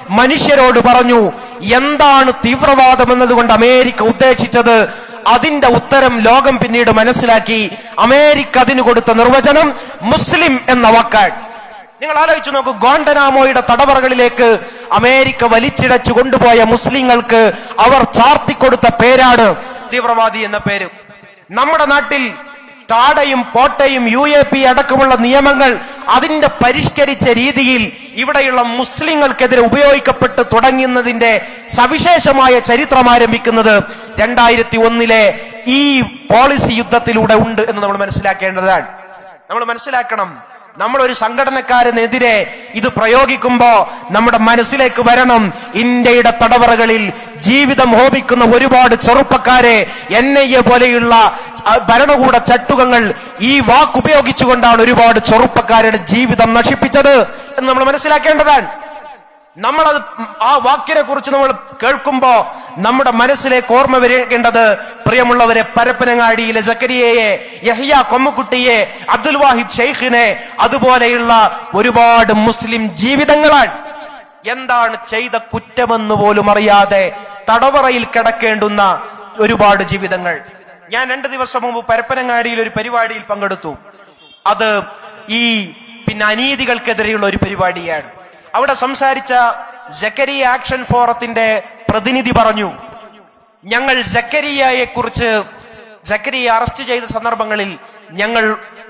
A: മനുഷ്യരോട് പറഞ്ഞു എന്താണ് തീവ്രവാദം എന്നതുകൊണ്ട് അമേരിക്ക ഉദ്ദേശിച്ചത് അതിന്റെ ഉത്തരം ലോകം പിന്നീട് മനസ്സിലാക്കി അമേരിക്ക അതിന് കൊടുത്ത നിർവചനം മുസ്ലിം എന്ന വാക്കാണ് നിങ്ങൾ ആലോചിച്ചു നോക്കൂ ഗോണ്ടനാമോയുടെ തടവറകളിലേക്ക് അമേരിക്ക വലിച്ചിടച്ചു കൊണ്ടുപോയ മുസ്ലിങ്ങൾക്ക് അവർ ചാർത്തിക്കൊടുത്ത പേരാണ് തീവ്രവാദി എന്ന പേര് നമ്മുടെ നാട്ടിൽ ടാഡയും പോട്ടയും യു എ പി അടക്കമുള്ള നിയമങ്ങൾ അതിന്റെ പരിഷ്കരിച്ച രീതിയിൽ ഇവിടെയുള്ള മുസ്ലിങ്ങൾക്കെതിരെ ഉപയോഗിക്കപ്പെട്ട് തുടങ്ങുന്നതിന്റെ സവിശേഷമായ ചരിത്രം ആരംഭിക്കുന്നത് രണ്ടായിരത്തി ഒന്നിലെ ഈ പോളിസി യുദ്ധത്തിലൂടെ ഉണ്ട് എന്ന് നമ്മൾ മനസ്സിലാക്കേണ്ടതാണ് നമ്മൾ മനസ്സിലാക്കണം നമ്മൾ ഒരു സംഘടനക്കാരനെതിരെ ഇത് പ്രയോഗിക്കുമ്പോ നമ്മുടെ മനസ്സിലേക്ക് വരണം ഇന്ത്യയുടെ തടവറകളിൽ ജീവിതം ഹോമിക്കുന്ന ഒരുപാട് ചെറുപ്പക്കാരെ എൻ ഐ എ പോലെയുള്ള ആ, ഭരണകൂട ചട്ടുകങ്ങൾ ഈ വാക്കുപയോഗിച്ചുകൊണ്ടാണ് ഒരുപാട് ചെറുപ്പക്കാരുടെ ജീവിതം നശിപ്പിച്ചത് എന്ന് നമ്മൾ മനസ്സിലാക്കേണ്ടതാണ് നമ്മളത് ആ വാക്കിനെ കുറിച്ച് നമ്മൾ കേൾക്കുമ്പോ നമ്മുടെ മനസ്സിലേക്ക് ഓർമ്മ വരേണ്ടത് പ്രിയമുള്ളവരെ പരപ്പനങ്ങാടിയിലെ സക്കരിയയെ യഹിയ കൊമ്മക്കുട്ടിയെ അബ്ദുൽ വാഹിദ് ഷെയ്ഖിനെ അതുപോലെയുള്ള ഒരുപാട് മുസ്ലിം ജീവിതങ്ങളാണ് എന്താണ് ചെയ്ത കുറ്റമെന്ന് പോലും അറിയാതെ തടവറയിൽ കിടക്കേണ്ടുന്ന ഒരുപാട് ജീവിതങ്ങൾ ഞാൻ രണ്ട് ദിവസം മുമ്പ് പരപ്പനങ്ങാടിയിൽ ഒരു പരിപാടിയിൽ പങ്കെടുത്തു അത് ഈ പിന്നെ അനീതികൾക്കെതിരെയുള്ള ഒരു പരിപാടിയാണ് അവിടെ സംസാരിച്ച ജക്കരിയ ആക്ഷൻ ഫോറത്തിന്റെ പ്രതിനിധി പറഞ്ഞു ഞങ്ങൾ ജക്കരിയയെ കുറിച്ച് ജക്കരിയ അറസ്റ്റ് ചെയ്ത സന്ദർഭങ്ങളിൽ ഞങ്ങൾ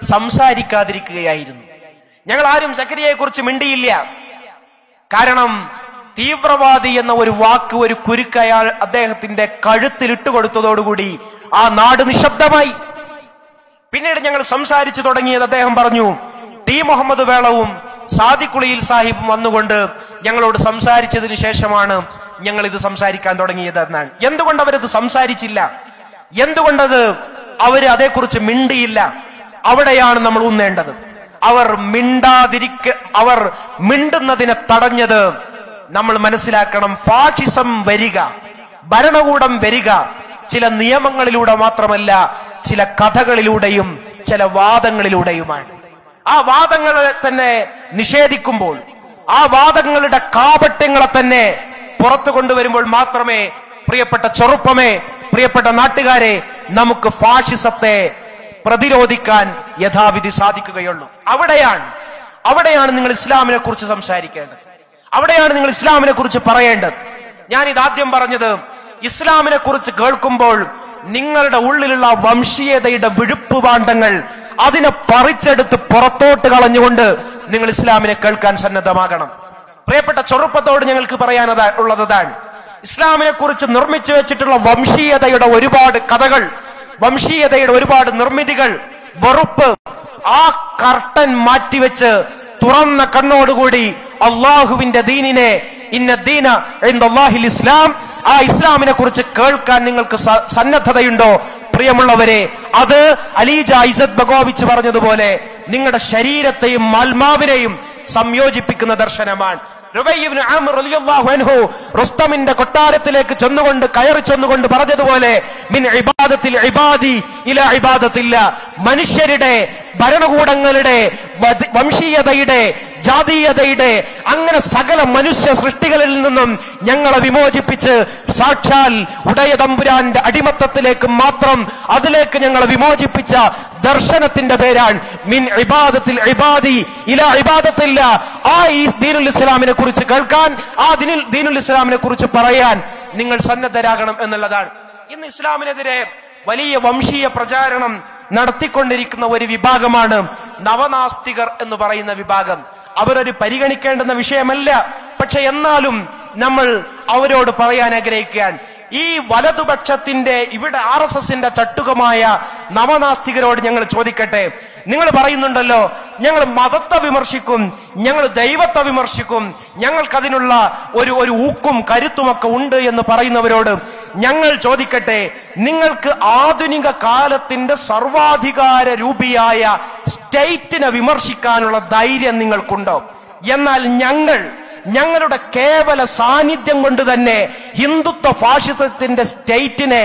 A: സംസാരിക്കാതിരിക്കുകയായിരുന്നു ഞങ്ങൾ ആരും ജക്കരിയയെ കുറിച്ച് മിണ്ടിയില്ല കാരണം തീവ്രവാദി എന്ന ഒരു വാക്ക് ഒരു കുരുക്ക് അയാൾ അദ്ദേഹത്തിന്റെ കഴുത്തിൽ ഇട്ടുകൊടുത്തതോടുകൂടി ആ നാട് നിശബ്ദമായി പിന്നീട് ഞങ്ങൾ സംസാരിച്ചു തുടങ്ങിയത് അദ്ദേഹം പറഞ്ഞു ടി മുഹമ്മദ് വേളവും സാദിക്കുളിയിൽ സാഹിബും വന്നുകൊണ്ട് ഞങ്ങളോട് സംസാരിച്ചതിന് ശേഷമാണ് ഞങ്ങൾ ഇത് സംസാരിക്കാൻ തുടങ്ങിയത് എന്നാണ് എന്തുകൊണ്ട് അവരത് സംസാരിച്ചില്ല എന്തുകൊണ്ടത് അവര് അതേക്കുറിച്ച് മിണ്ടിയില്ല അവിടെയാണ് നമ്മൾ ഊന്നേണ്ടത് അവർ മിണ്ടാതിരിക്ക അവർ മിണ്ടുന്നതിനെ തടഞ്ഞത് നമ്മൾ മനസ്സിലാക്കണം ഫാഷിസം വരിക ഭരണകൂടം വരിക ചില നിയമങ്ങളിലൂടെ മാത്രമല്ല ചില കഥകളിലൂടെയും ചില വാദങ്ങളിലൂടെയുമാണ് ആ വാദങ്ങളെ തന്നെ നിഷേധിക്കുമ്പോൾ ആ വാദങ്ങളുടെ കാപട്യങ്ങളെ തന്നെ പുറത്തു കൊണ്ടുവരുമ്പോൾ മാത്രമേ പ്രിയപ്പെട്ട ചെറുപ്പമേ പ്രിയപ്പെട്ട നാട്ടുകാരെ നമുക്ക് ഫാഷിസത്തെ പ്രതിരോധിക്കാൻ യഥാവിധി സാധിക്കുകയുള്ളൂ അവിടെയാണ് അവിടെയാണ് നിങ്ങൾ ഇസ്ലാമിനെ കുറിച്ച് സംസാരിക്കേണ്ടത് അവിടെയാണ് നിങ്ങൾ ഇസ്ലാമിനെ കുറിച്ച് പറയേണ്ടത് ഞാൻ ഇതാദ്യം പറഞ്ഞത് ഇസ്ലാമിനെ കുറിച്ച് കേൾക്കുമ്പോൾ നിങ്ങളുടെ ഉള്ളിലുള്ള വംശീയതയുടെ വിഴുപ്പ് പാണ്ഡങ്ങൾ അതിനെ പറിച്ചെടുത്ത് പുറത്തോട്ട് കളഞ്ഞുകൊണ്ട് നിങ്ങൾ ഇസ്ലാമിനെ കേൾക്കാൻ സന്നദ്ധമാകണം പ്രിയപ്പെട്ട ചെറുപ്പത്തോട് ഞങ്ങൾക്ക് പറയാനതാ ഉള്ളതാണ് ഇസ്ലാമിനെ കുറിച്ച് നിർമ്മിച്ചു വെച്ചിട്ടുള്ള വംശീയതയുടെ ഒരുപാട് കഥകൾ വംശീയതയുടെ ഒരുപാട് നിർമ്മിതികൾ വെറുപ്പ് ആ കർട്ടൻ മാറ്റിവെച്ച് തുറന്ന കണ്ണോടുകൂടി അള്ളാഹുവിന്റെ ദീനിനെ ഇന്ന ദീന അള്ളാഹിൽ ഇസ്ലാം ആ ഇസ്ലാമിനെ കുറിച്ച് കേൾക്കാൻ നിങ്ങൾക്ക് സ- സന്നദ്ധതയുണ്ടോ പ്രിയമുള്ളവരെ അത് അലീജ ഇസത് ബഗോവിച്ച് പറഞ്ഞതുപോലെ നിങ്ങളുടെ ശരീരത്തെയും ആത്മാവിനെയും സംയോജിപ്പിക്കുന്ന ദർശനമാണ് റുബയ്യബ്നു ആമിർ റളിയല്ലാഹു അൻഹു റുസ്തമിന്റെ കൊട്ടാരത്തിലേക്ക് ചെന്നുകൊണ്ട് കയറി ചെന്നുകൊണ്ട് പറഞ്ഞതുപോലെ മിൻ ഇബാദത്തിൽ ഇബാദി ഇല ഇബാദത്തില്ല മനുഷ്യരുടെ ഭരണകൂടങ്ങളുടെ വധ- വംശീയതയുടെ ജാതീയതയുടെ അങ്ങനെ സകല മനുഷ്യ സൃഷ്ടികളിൽ നിന്നും ഞങ്ങളെ വിമോചിപ്പിച്ച് സാക്ഷാൽ ഉടയ തമ്പുരാന്റെ അടിമത്തത്തിലേക്ക് മാത്രം അതിലേക്ക് ഞങ്ങളെ വിമോചിപ്പിച്ച ദർശനത്തിന്റെ പേരാണ് മിൻ ഇബാദത്തിൽ ഇബാദി ഇല ഇബാദത്തില്ല ആ ഈ ദീനുൽ ഇസ്ലാമിനെ കുറിച്ച് കേൾക്കാൻ ആ ദിനുൽ ദീനുൽ ഇസ്ലാമിനെ കുറിച്ച് പറയാൻ നിങ്ങൾ സന്നദ്ധരാകണം എന്നുള്ളതാണ് ഇന്ന് ഇസ്ലാമിനെതിരെ വലിയ വംശീയ പ്രചാരണം നടത്തിക്കൊണ്ടിരിക്കുന്ന ഒരു വിഭാഗമാണ് നവനാസ്തികർ എന്ന് പറയുന്ന വിഭാഗം അവരൊരു പരിഗണിക്കേണ്ടുന്ന വിഷയമല്ല പക്ഷെ എന്നാലും നമ്മൾ അവരോട് പറയാൻ ആഗ്രഹിക്കുകയാണ് ഈ വലതുപക്ഷത്തിന്റെ ഇവിടെ ആർ എസ് എസിന്റെ ചട്ടുകമായ നവനാസ്തികരോട് ഞങ്ങൾ ചോദിക്കട്ടെ നിങ്ങൾ പറയുന്നുണ്ടല്ലോ ഞങ്ങൾ മതത്തെ വിമർശിക്കും ഞങ്ങൾ ദൈവത്തെ വിമർശിക്കും ഞങ്ങൾക്കതിനുള്ള ഒരു ഒരു ഊക്കും കരുത്തുമൊക്കെ ഉണ്ട് എന്ന് പറയുന്നവരോട് ഞങ്ങൾ ചോദിക്കട്ടെ നിങ്ങൾക്ക് ആധുനിക കാലത്തിന്റെ സർവാധികാര രൂപിയായ സ്റ്റേറ്റിനെ വിമർശിക്കാനുള്ള ധൈര്യം നിങ്ങൾക്കുണ്ടോ എന്നാൽ ഞങ്ങൾ ഞങ്ങളുടെ കേവല സാന്നിധ്യം കൊണ്ട് തന്നെ ഹിന്ദുത്വ ഫാഷിസത്തിന്റെ സ്റ്റേറ്റിനെ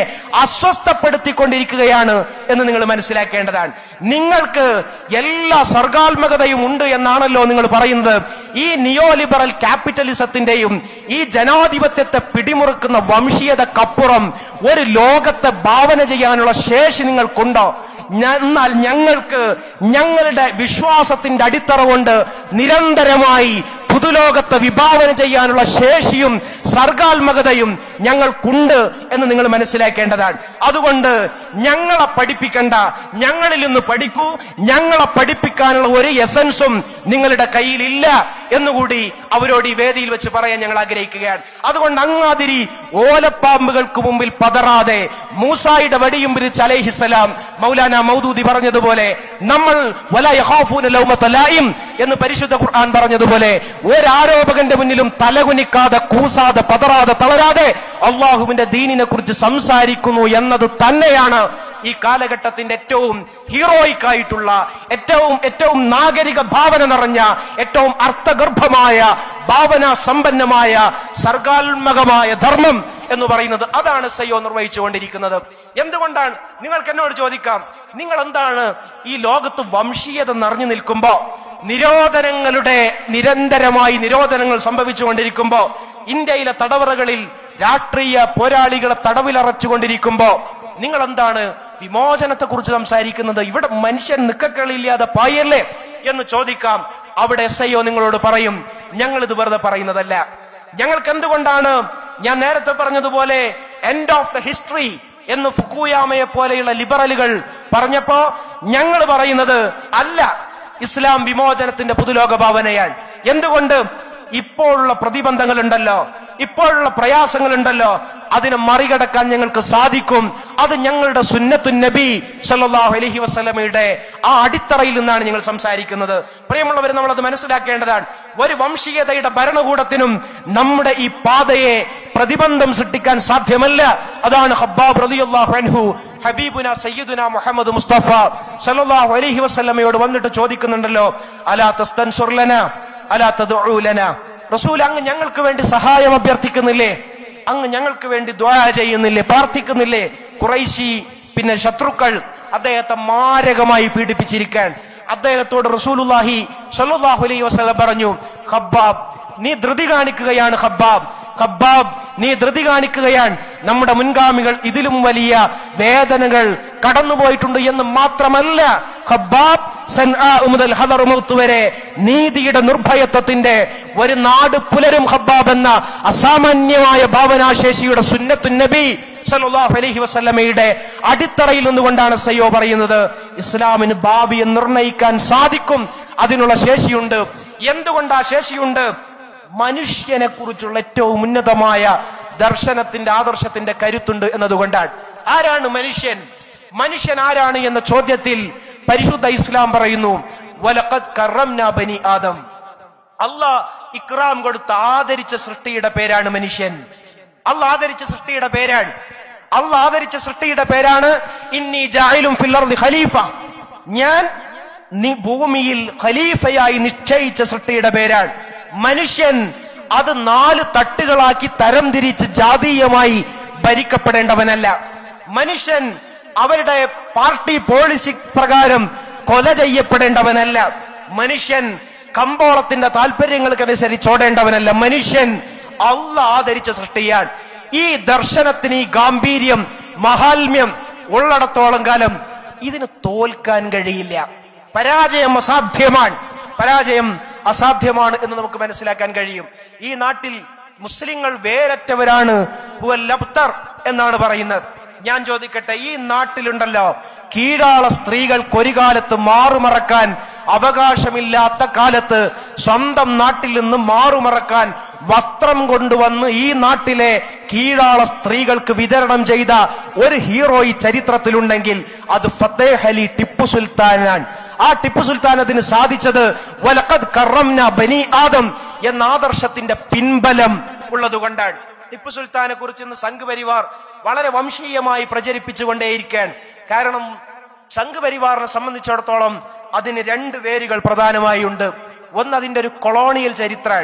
A: അസ്വസ്ഥപ്പെടുത്തിക്കൊണ്ടിരിക്കുകയാണ് എന്ന് നിങ്ങൾ മനസ്സിലാക്കേണ്ടതാണ് നിങ്ങൾക്ക് എല്ലാ സർഗാത്മകതയും ഉണ്ട് എന്നാണല്ലോ നിങ്ങൾ പറയുന്നത് ഈ നിയോ ലിബറൽ ക്യാപിറ്റലിസത്തിന്റെയും ഈ ജനാധിപത്യത്തെ പിടിമുറുക്കുന്ന വംശീയതക്കപ്പുറം ഒരു ലോകത്തെ ഭാവന ചെയ്യാനുള്ള ശേഷി നിങ്ങൾക്കുണ്ടോ ഞ- എന്നാൽ ഞങ്ങൾക്ക് ഞങ്ങളുടെ വിശ്വാസത്തിന്റെ അടിത്തറ കൊണ്ട് നിരന്തരമായി പുതുലോകത്തെ വിഭാവന ചെയ്യാനുള്ള ശേഷിയും സർഗാത്മകതയും ഞങ്ങൾക്കുണ്ട് എന്ന് നിങ്ങൾ മനസ്സിലാക്കേണ്ടതാണ് അതുകൊണ്ട് ഞങ്ങളെ പഠിപ്പിക്കണ്ട ഞങ്ങളിൽ നിന്ന് പഠിക്കൂ ഞങ്ങളെ പഠിപ്പിക്കാനുള്ള ഒരു എസൻസും നിങ്ങളുടെ കയ്യിലില്ല എന്നുകൂടി അവരോട് ഈ വേദിയിൽ വെച്ച് പറയാൻ ഞങ്ങൾ ആഗ്രഹിക്കുകയാണ് അതുകൊണ്ട് അങ്ങാതിരി ഓലപ്പാമ്പുകൾക്ക് മുമ്പിൽ പതറാതെ മൂസായുടെ വടിയും പിരിച്ച് അലൈഹിസലാം മൗലാന മൗദൂദി പറഞ്ഞതുപോലെ നമ്മൾ വല യഖാഫൂന ലൗമത്ത ലായിം എന്ന് പരിശുദ്ധ ഖുർആൻ പറഞ്ഞതുപോലെ ഒരാരോപകന്റെ മുന്നിലും തലകുനിക്കാതെ കൂസാതെ പതറാതെ തളരാതെ അള്ളാഹുവിന്റെ ദീനിനെ കുറിച്ച് സംസാരിക്കുന്നു എന്നത് തന്നെയാണ് ഈ കാലഘട്ടത്തിന്റെ ഏറ്റവും ഹീറോയിക് ആയിട്ടുള്ള ഏറ്റവും ഏറ്റവും നാഗരിക ഭാവന നിറഞ്ഞ ഏറ്റവും അർത്ഥഗർഭമായ ഭാവന സമ്പന്നമായ സർഗാത്മകമായ ധർമ്മം എന്ന് പറയുന്നത് അതാണ് സയ്യോ നിർവഹിച്ചുകൊണ്ടിരിക്കുന്നത് എന്തുകൊണ്ടാണ് നിങ്ങൾക്ക് എന്നോട് ചോദിക്കാം നിങ്ങൾ എന്താണ് ഈ ലോകത്ത് വംശീയത നിറഞ്ഞു നിൽക്കുമ്പോ നിരോധനങ്ങളുടെ നിരന്തരമായി നിരോധനങ്ങൾ സംഭവിച്ചുകൊണ്ടിരിക്കുമ്പോ ഇന്ത്യയിലെ തടവറകളിൽ രാഷ്ട്രീയ പോരാളികളെ തടവിലറച്ചുകൊണ്ടിരിക്കുമ്പോ നിങ്ങൾ എന്താണ് വിമോചനത്തെ കുറിച്ച് സംസാരിക്കുന്നത് ഇവിടെ മനുഷ്യൻ നിക്കക്കളില്ലാതെ പായല്ലേ എന്ന് ചോദിക്കാം അവിടെ എസ് ഐ നിങ്ങളോട് പറയും ഞങ്ങൾ ഇത് വെറുതെ പറയുന്നതല്ല ഞങ്ങൾക്ക് എന്തുകൊണ്ടാണ് ഞാൻ നേരത്തെ പറഞ്ഞതുപോലെ എൻഡ് ഓഫ് ദ ഹിസ്റ്ററി എന്ന് ഫുക്കൂയാമയെ പോലെയുള്ള ലിബറലുകൾ പറഞ്ഞപ്പോ ഞങ്ങൾ പറയുന്നത് അല്ല ഇസ്ലാം വിമോചനത്തിന്റെ പുതുലോക ഭാവനയാണ് എന്തുകൊണ്ട് ഇപ്പോഴുള്ള പ്രതിബന്ധങ്ങൾ ഉണ്ടല്ലോ ഇപ്പോഴുള്ള പ്രയാസങ്ങൾ ഉണ്ടല്ലോ അതിനെ മറികടക്കാൻ ഞങ്ങൾക്ക് സാധിക്കും അത് ഞങ്ങളുടെ സുന്നത്തു നബി സല്ലല്ലാഹു അലൈഹി വസല്ലമയുടെ ആ അടിത്തറയിൽ നിന്നാണ് ഞങ്ങൾ സംസാരിക്കുന്നത് പ്രിയമുള്ളവർ നമ്മൾ അത് മനസ്സിലാക്കേണ്ടതാണ് ഒരു വംശീയതയുടെ ഭരണകൂടത്തിനും നമ്മുടെ ഈ പാതയെ പ്രതിബന്ധം സൃഷ്ടിക്കാൻ സാധ്യമല്ല അതാണ് ഹബ്ബാബ് റളിയല്ലാഹു അൻഹു ഹബീബുന സയ്യിദുന മുഹമ്മദ് മുസ്തഫ സല്ലല്ലാഹു അലൈഹി വസല്ലമയോട് വന്നിട്ട് ചോദിക്കുന്നുണ്ടല്ലോ അലാ തസ്തൻസുർ ലനാ അലാ തദ്ഉ ലനാ റസൂൽ അങ്ങ് ഞങ്ങൾക്ക് വേണ്ടി സഹായം അഭ്യർത്ഥിക്കുന്നില്ലേ അങ്ങ് ഞങ്ങൾക്ക് വേണ്ടി ദ്വാ ചെയ്യുന്നില്ലേ പ്രാർത്ഥിക്കുന്നില്ലേ കുറൈശി പിന്നെ ശത്രുക്കൾ അദ്ദേഹത്തെ മാരകമായി പീഡിപ്പിച്ചിരിക്കാൻ അദ്ദേഹത്തോട് റസൂലുല്ലാഹി സല്ലല്ലാഹു അലൈഹി വസല്ലം പറഞ്ഞു ഖബ്ബാബ് നീ ധൃതി കാണിക്കുകയാണ് ഖബ്ബാബ് ഖബ്ബാബ് നീ ധൃതി കാണിക്കുകയാണ് നമ്മുടെ മുൻഗാമികൾ ഇതിലും വലിയ വേദനകൾ കടന്നുപോയിട്ടുണ്ട് എന്ന് മാത്രമല്ല ഖബ്ബാബ് സൻആ മുതൽ ഹദർ മൗത്ത് വരെ നീതിയുടെ നിർഭയത്വത്തിന്റെ ഒരു നാട് പുലരും ഖബ്ബാബ് എന്ന അസാമാന്യമായ ഭാവനാശേഷിയുടെ സുന്നത്തു നബി സല്ലല്ലാഹു അലൈഹി വസല്ലമയുടെ അടിത്തറയിൽ നിന്നുകൊണ്ടാണ് സയ്യോ പറയുന്നത് ഇസ്ലാമിന് ഭാവിയെ നിർണയിക്കാൻ സാധിക്കും അതിനുള്ള ശേഷിയുണ്ട് എന്തുകൊണ്ട് ആ ശേഷിയുണ്ട് മനുഷ്യനെ കുറിച്ചുള്ള ഏറ്റവും ഉന്നതമായ ദർശനത്തിന്റെ ആദർശത്തിന്റെ കരുത്തുണ്ട് എന്നതുകൊണ്ടാണ് ആരാണ് മനുഷ്യൻ മനുഷ്യൻ ആരാണ് എന്ന ചോദ്യത്തിൽ പരിശുദ്ധ ഇസ്ലാം പറയുന്നു വലഖദ് കറംനാ ബനി ആദം അള്ളാഹ് ഇക്രാം കൊടുത്ത് ആദരിച്ച സൃഷ്ടിയുടെ പേരാണ് മനുഷ്യൻ അള്ളാഹ് ആദരിച്ച സൃഷ്ടിയുടെ പേരാണ് അള്ളാഹ് ആദരിച്ച സൃഷ്ടിയുടെ പേരാണ് ഇന്നി ജായിലും ഫില്ലർദി ഖലീഫ ഞാൻ നീ ഭൂമിയിൽ ഖലീഫയായി നിശ്ചയിച്ച സൃഷ്ടിയുടെ പേരാണ് മനുഷ്യൻ അത് നാല് തട്ടുകളാക്കി തരംതിരിച്ച് ജാതീയമായി ഭരിക്കപ്പെടേണ്ടവനല്ല മനുഷ്യൻ അവരുടെ പാർട്ടി പോളിസി പ്രകാരം കൊല ചെയ്യപ്പെടേണ്ടവനല്ല മനുഷ്യൻ കമ്പോളത്തിന്റെ താല്പര്യങ്ങൾക്കനുസരിച്ച് ഓടേണ്ടവനല്ല മനുഷ്യൻ അള്ള ആദരിച്ച സൃഷ്ടിയാണ് ഈ ദർശനത്തിന് ഈ ഗാംഭീര്യം മഹാത്മ്യം ഉള്ളിടത്തോളം കാലം ഇതിന് തോൽക്കാൻ കഴിയില്ല പരാജയം അസാധ്യമാണ് പരാജയം അസാധ്യമാണ് എന്ന് നമുക്ക് മനസ്സിലാക്കാൻ കഴിയും ഈ നാട്ടിൽ മുസ്ലിങ്ങൾ വേരറ്റവരാണ് ഹുവൽ ലബ്തർ എന്നാണ് പറയുന്നത് ഞാൻ ചോദിക്കട്ടെ ഈ നാട്ടിലുണ്ടല്ലോ കീഴാള സ്ത്രീകൾക്ക് ഒരു കാലത്ത് മാറുമറക്കാൻ അവകാശമില്ലാത്ത കാലത്ത് സ്വന്തം നാട്ടിൽ നിന്ന് മാറുമറക്കാൻ വസ്ത്രം കൊണ്ടുവന്ന് ഈ നാട്ടിലെ കീഴാള സ്ത്രീകൾക്ക് വിതരണം ചെയ്ത ഒരു ഹീറോ ഈ ചരിത്രത്തിലുണ്ടെങ്കിൽ അത് ഫത്തേഹ് അലി ടിപ്പു സുൽത്താനാണ് ആ ടിപ്പു സുൽത്താൻ അതിന് സാധിച്ചത് വലഖദ് കറംന ബനി ആദം എന്ന ആദർശത്തിന്റെ പിൻബലം ഉള്ളതുകൊണ്ടാണ് ടിപ്പു സുൽത്താനെ കുറിച്ച് ഇന്ന് സംഘ് പരിവാർ വളരെ വംശീയമായി പ്രചരിപ്പിച്ചുകൊണ്ടേയിരിക്കാൻ കാരണം സംഘ് പരിവാറിനെ സംബന്ധിച്ചിടത്തോളം അതിന് രണ്ട് വേരുകൾ പ്രധാനമായി ഉണ്ട് ഒന്ന് അതിന്റെ ഒരു കൊളോണിയൽ ചരിത്രമാണ്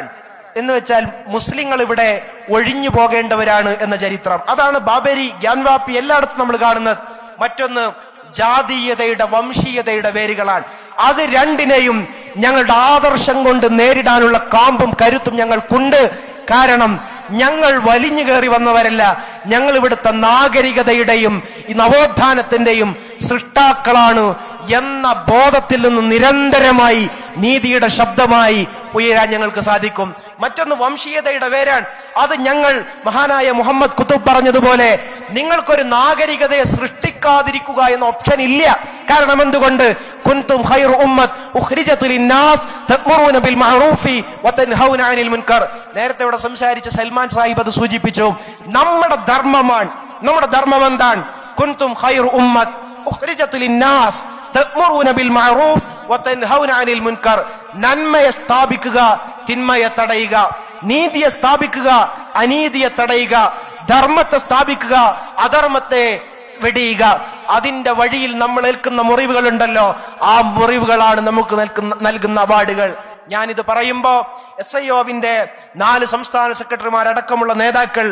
A: എന്ന് വെച്ചാൽ മുസ്ലിങ്ങൾ ഇവിടെ ഒഴിഞ്ഞു പോകേണ്ടവരാണ് എന്ന ചരിത്രം അതാണ് ബാബരി ഗ്യാൻവാപ്പി എല്ലായിടത്തും നമ്മൾ കാണുന്നത് മറ്റൊന്ന് ജാതീയതയുടെ വംശീയതയുടെ വേരുകളാണ് അത് രണ്ടിനെയും ഞങ്ങളുടെ ആദർശം കൊണ്ട് നേരിടാനുള്ള കാമ്പും കരുത്തും ഞങ്ങൾക്കുണ്ട് കാരണം ഞങ്ങൾ വലിഞ്ഞു കയറി വന്നവരല്ല ഞങ്ങൾ ഇവിടുത്തെ നാഗരികതയുടെയും ഈ നവോത്ഥാനത്തിന്റെയും സൃഷ്ടാക്കളാണ് എന്ന ബോധത്തിൽ നിന്ന് നിരന്തരമായി നീതിയുടെ ശബ്ദമായി ഉയരാൻ ഞങ്ങൾക്ക് സാധിക്കും മറ്റൊന്ന് വംശീയതയുടെ വേരാൻ അത് ഞങ്ങൾ മഹാനായ മുഹമ്മദ് കുത്തുബ് പറഞ്ഞതുപോലെ നിങ്ങൾക്കൊരു നാഗരികതയെ സൃഷ്ടിക്കാതിരിക്കുക എന്ന ഓപ്ഷൻ ഇല്ല കാരണം എന്തുകൊണ്ട് കുൻതും ഖൈറു ഉമ്മത്ത് ഉഖ്രിജത് ലിന്നാസ് തഅ്മുറൂന ബിൽ മഅറൂഫി വതൻഹൗന അനിൽ മുൻകർ നേരത്തെ ഇവിടെ സംസാരിച്ച സൽമാൻ സാഹിബ് അത് സൂചിപ്പിച്ചു നമ്മുടെ ധർമ്മമാണ് നമ്മുടെ ധർമ്മം എന്താണ് കുൻതും ഖൈറു ഉമ്മത്ത് ഉഖ്രിജത് ലിന്നാസ് തഅ്മുറൂന ബിൽ മഅറൂഫ് വതൻഹൗന അനിൽ മുൻകർ നന്മയെ സ്ഥാപിക്കുക തിന്മയെ തടയുക നീതിയെ സ്ഥാപിക്കുക അനീതിയെ തടയുക ധർമ്മത്തെ സ്ഥാപിക്കുക അധർമ്മത്തെ വെടിയുക അതിന്റെ വഴിയിൽ നമ്മൾ ഏൽക്കുന്ന മുറിവുകളുണ്ടല്ലോ ആ മുറിവുകളാണ് നമുക്ക് നൽകുന്ന നൽകുന്ന അവാർഡുകൾ ഞാനിത് പറയുമ്പോ എസ് ഐ ഒവിന്റെ നാല് സംസ്ഥാന സെക്രട്ടറിമാരടക്കമുള്ള നേതാക്കൾ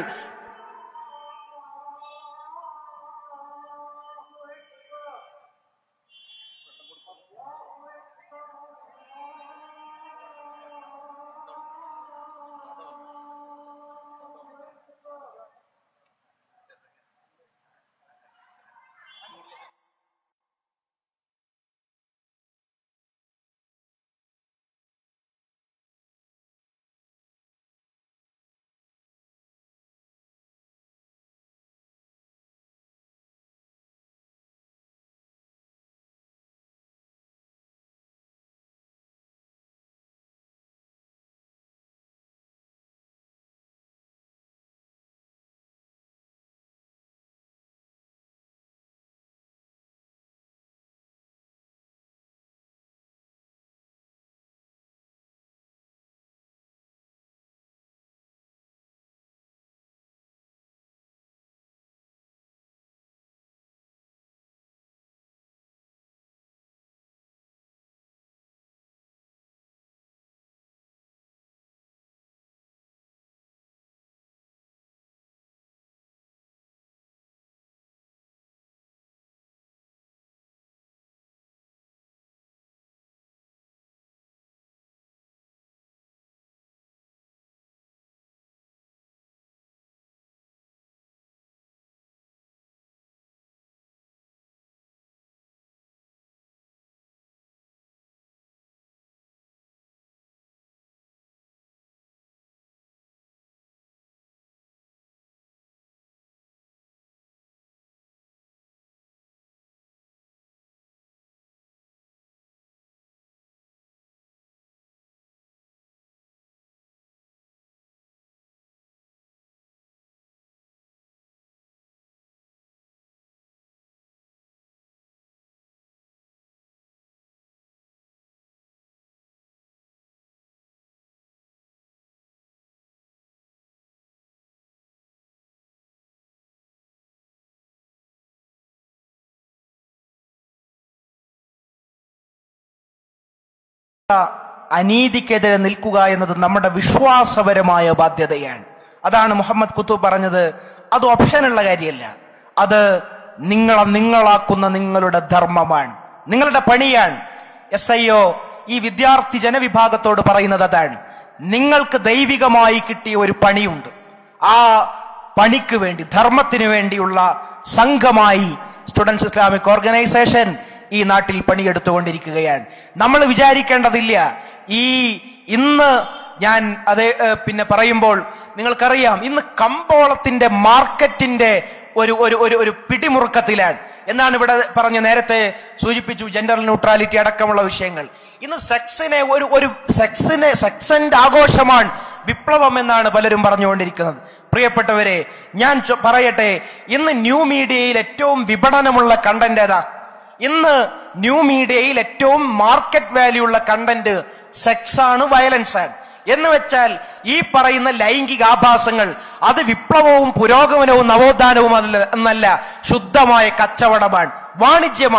A: അനീതിക്കെതിരെ നിൽക്കുക എന്നത് നമ്മുടെ വിശ്വാസപരമായ ബാധ്യതയാണ് അതാണ് മുഹമ്മദ് കുത്തൂബ് പറഞ്ഞത് അത് ഓപ്ഷനുള്ള കാര്യമല്ല അത് നിങ്ങളെ നിങ്ങളാക്കുന്ന നിങ്ങളുടെ ധർമ്മമാണ് നിങ്ങളുടെ പണിയാണ് എസ് ഐ ഒ ഈ വിദ്യാർത്ഥി ജനവിഭാഗത്തോട് പറയുന്നത് അതാണ് നിങ്ങൾക്ക് ദൈവികമായി കിട്ടിയ ഒരു പണിയുണ്ട് ആ പണിക്ക് വേണ്ടി ധർമ്മത്തിന് വേണ്ടിയുള്ള സംഘമായി സ്റ്റുഡൻസ് ഇസ്ലാമിക് ഓർഗനൈസേഷൻ ഈ നാട്ടിൽ പണിയെടുത്തുകൊണ്ടിരിക്കുകയാണ് നമ്മൾ വിചാരിക്കേണ്ടതില്ല ഈ ഇന്ന് ഞാൻ അതേ ഏഹ്, പിന്നെ പറയുമ്പോൾ നിങ്ങൾക്കറിയാം ഇന്ന് കമ്പോളത്തിന്റെ മാർക്കറ്റിന്റെ ഒരു ഒരു ഒരു ഒരു പിടിമുറുക്കത്തിലാണ് എന്നാണ് ഇവിടെ പറഞ്ഞ നേരത്തെ സൂചിപ്പിച്ചു ജെൻഡർ ന്യൂട്രാലിറ്റി അടക്കമുള്ള വിഷയങ്ങൾ ഇന്ന് സെക്സിനെ ഒരു ഒരു സെക്സിനെ സെക്സിന്റെ ആഘോഷമാണ് വിപ്ലവം എന്നാണ് പലരും പറഞ്ഞുകൊണ്ടിരിക്കുന്നത് പ്രിയപ്പെട്ടവരെ ഞാൻ ചൊ- പറയട്ടെ ഇന്ന് ന്യൂ മീഡിയയിൽ ഏറ്റവും വിപണനമുള്ള കണ്ടന്റ് ഏതാ ഇന്ന് ന്യൂ മീഡിയയിൽ ഏറ്റവും മാർക്കറ്റ് വാല്യൂ ഉള്ള കണ്ടന്റ് സെക്സ് ആണ് വയലൻസ് ആണ് എന്ന് വെച്ചാൽ ഈ പറയുന്ന ലൈംഗിക ആഭാസങ്ങൾ അത് വിപ്ലവവും പുരോഗമനവും നവോത്ഥാനവും അല്ല എന്നല്ല ശുദ്ധമായ കച്ചവടമാണ് വാണിജ്യമാണ്